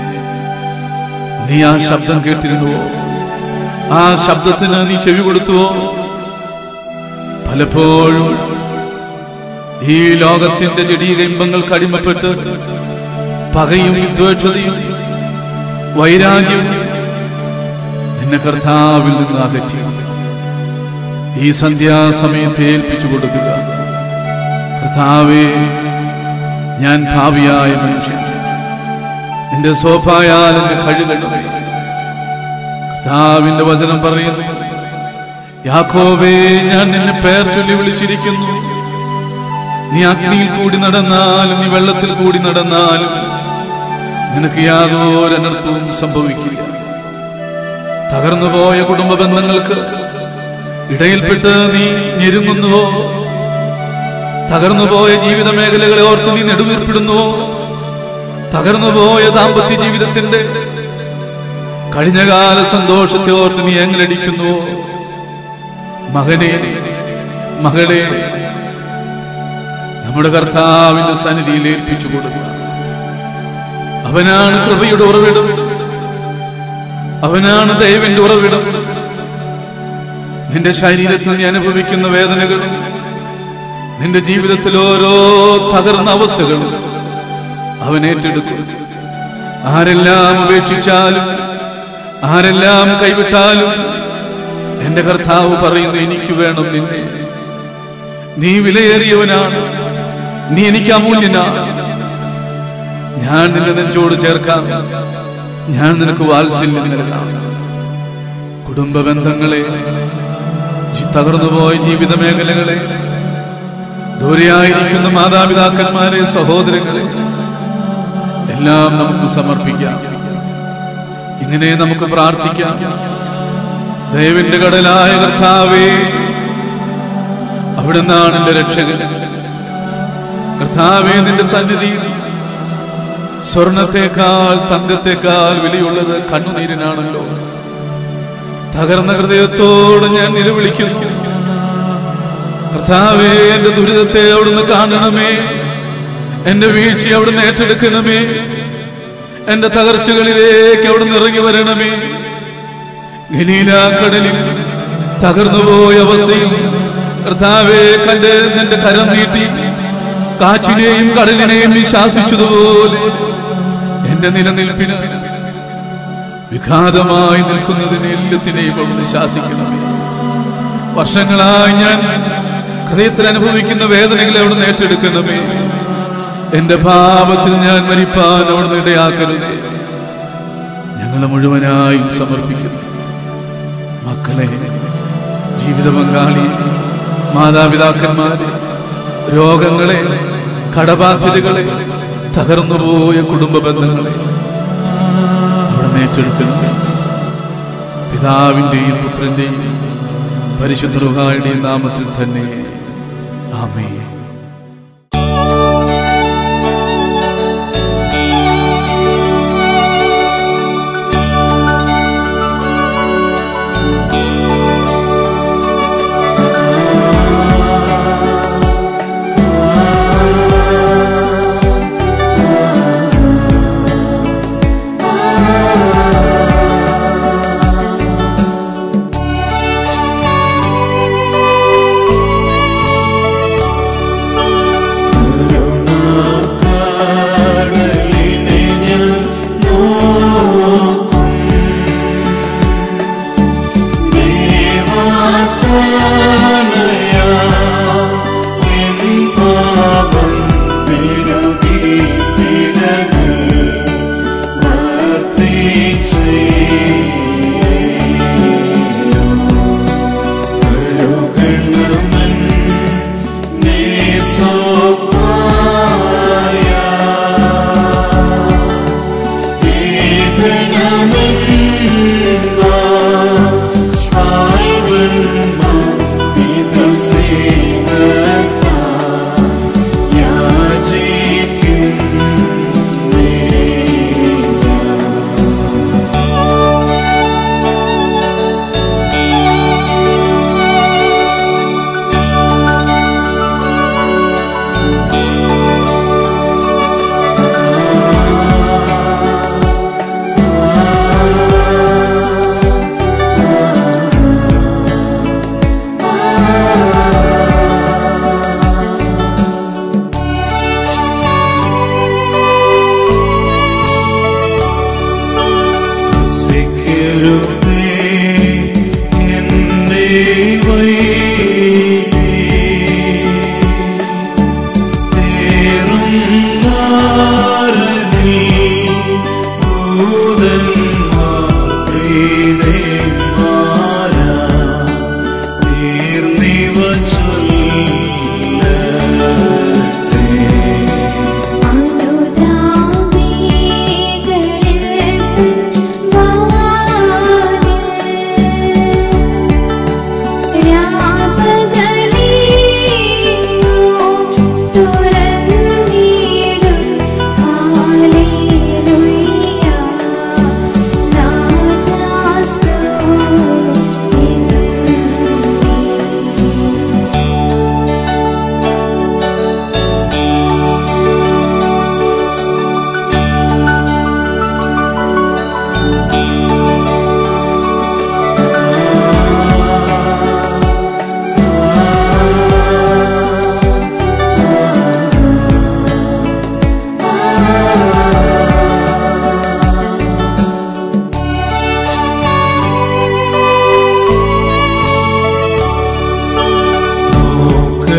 നീ ആ ശബ്ദം കേട്ടിരുന്നുവോ ആ ശബ്ദത്തിന് നീ ചെവി കൊടുത്തുവോ പലപ്പോഴും ഈ ലോകത്തിന്റെ ജടീക ഇമ്പങ്ങൾക്ക് അടിമപ്പെട്ട് പകയും വിദ്വേഷതയും വൈരാഗ്യവും നിന്നെ കർത്താവിൽ നിന്ന് അകറ്റി ഈ സന്ധ്യാസമയത്ത് ഏൽപ്പിച്ചു കൊടുക്കുക കർത്താവേ ഞാൻ ഭാവിയായ മനുഷ്യൻ നിന്റെ സോഫായാൽ എന്നെ കഴുകണമേ കർത്താവിന്റെ വചനം പറയുന്നു യാക്കോബേ ഞാൻ നിന്നെ പേർ ചൊല്ലി വിളിച്ചിരിക്കുന്നു നീ അഗ്നിയിൽ കൂടി നടന്നാലും നീ വെള്ളത്തിൽ കൂടി നടന്നാലും നിനക്ക് യാതൊരു അനർത്ഥവും സംഭവിക്കില്ല തകർന്നുപോയ കുടുംബ ബന്ധങ്ങൾക്ക് ഇടയിൽപ്പെട്ട് നീ ഞെരുങ്ങുന്നുവോ തകർന്നുപോയ ജീവിത മേഖലകളെ ഓർത്ത് നീ നെടുവീർപ്പിടുന്നുവോ തകർന്നുപോയ ദാമ്പത്യ ജീവിതത്തിന്റെ കഴിഞ്ഞകാല സന്തോഷത്തെ ഓർത്ത് നീ എങ്ങലടിക്കുന്നുവോ മകനെ മകളെ നമ്മുടെ കർത്താവിന്റെ സന്നിധിയിൽ ഏൽപ്പിച്ചു കൊടുക്കുക അവനാണ് കൃപയുടെ ഉറവിടം അവനാണ് ദൈവന്റെ ഉറവിടം നിന്റെ ശരീരത്തിൽ നീ അനുഭവിക്കുന്ന വേദനകളും നിന്റെ ജീവിതത്തിൽ ഓരോ തകർന്ന അവസ്ഥകളും അവൻ ഏറ്റെടുക്കും ആരെല്ലാം ഉപേക്ഷിച്ചാലും ആരെല്ലാം കൈവിട്ടാലും എന്റെ കർത്താവ് പറയുന്നു എനിക്ക് വേണം നിന്നെ നീ വിലയേറിയവനാണ് നീ എനിക്ക് അമൂല്യനാണ് ഞാൻ നിന്നെ നെഞ്ചോട് ചേർക്കാം ഞാൻ നിനക്ക് വാത്സല്യം നൽകാം കുടുംബ ബന്ധങ്ങളെ ജി- തകർന്നുപോയ ജീവിത മേഖലകളെ ദൂരെയായിരിക്കുന്ന മാതാപിതാക്കന്മാരെ സഹോദരങ്ങളെ എല്ലാം നമുക്ക് സമർപ്പിക്കാം ഇങ്ങനെ നമുക്ക് പ്രാർത്ഥിക്കാം ദൈവന്റെ കടലായ കർത്താവേ അവിടുന്നാണ് എന്റെ രക്ഷകൻ കർത്താവേ നിന്റെ സന്നിധിയിൽ സ്വർണത്തെക്കാൾ തങ്കത്തെക്കാൾ വിലയുള്ളത് കണ്ണുനീരിനാണല്ലോ തകർന്ന ഹൃദയത്തോട് ഞാൻ നിലവിളിക്കുന്നു കർത്താവേ എന്റെ ദുരിതത്തെ അവിടുന്ന് കാണണമേ എന്റെ വീഴ്ച അവിടുന്ന് ഏറ്റെടുക്കണമേ എന്റെ തകർച്ചകളിലേക്ക് അവിടുന്ന് ഇറങ്ങി വരണമേ ഗലീലാക്കടലിൽ തകർന്നുപോയ അവസ്ഥയിൽ കർത്താവേ കണ്ട് നിന്റെ കരം നീട്ടി കാറ്റിനെയും കടലിനെയും വിശ്വാസിച്ചതുപോലെ എന്റെ നിലനിൽപ്പിന് വിഘാതമായി നിൽക്കുന്നതിന് എല്ലാത്തിനെയും അവിടുന്ന് ശാസിക്കണമേ വർഷങ്ങളായി ഞാൻ ഹൃദയത്തിൽ അനുഭവിക്കുന്ന വേദനകളെ അവിടുന്ന് ഏറ്റെടുക്കണമേ എന്റെ പാപത്തിൽ ഞാൻ മരിപ്പാൻ അവിടുന്ന് ഇടയാക്കരുതേ ഞങ്ങളെ മുഴുവനായും സമർപ്പിക്കുന്നു മക്കളെ ജീവിത പങ്കാളി മാതാപിതാക്കന്മാരെ രോഗങ്ങളെ കടബാധ്യതകളെ തകർന്നുപോയ കുടുംബ ബന്ധങ്ങളെ അവിടെ ഏറ്റെടുക്കണമേ പിതാവിന്റെയും പുത്രന്റെയും പരിശുദ്ധ റുഹായുടെയും നാമത്തിൽ തന്നെ ആമേ ആ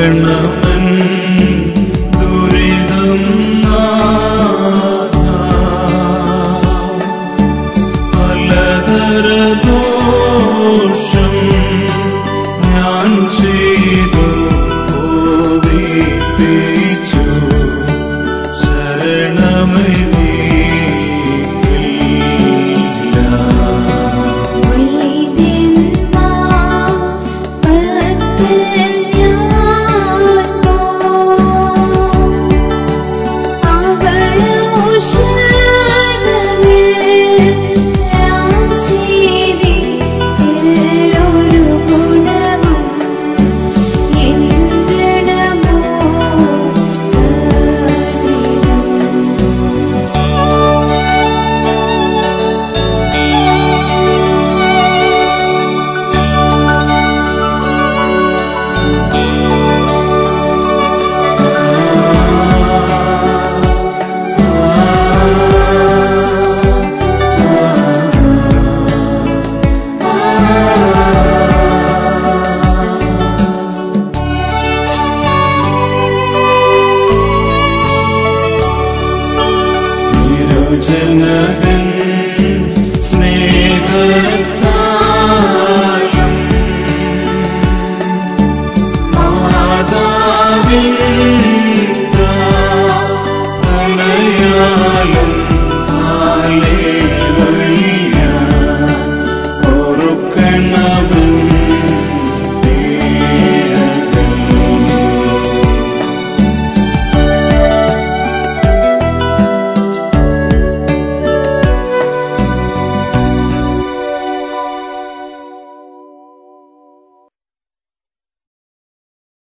മാറണമൻ ദുരിതം നാഥ. പലതര ദോഷം ഞാൻ ചെയ്തു കോപിപ്പിച്ചു ശരണമൈ ജനകൻ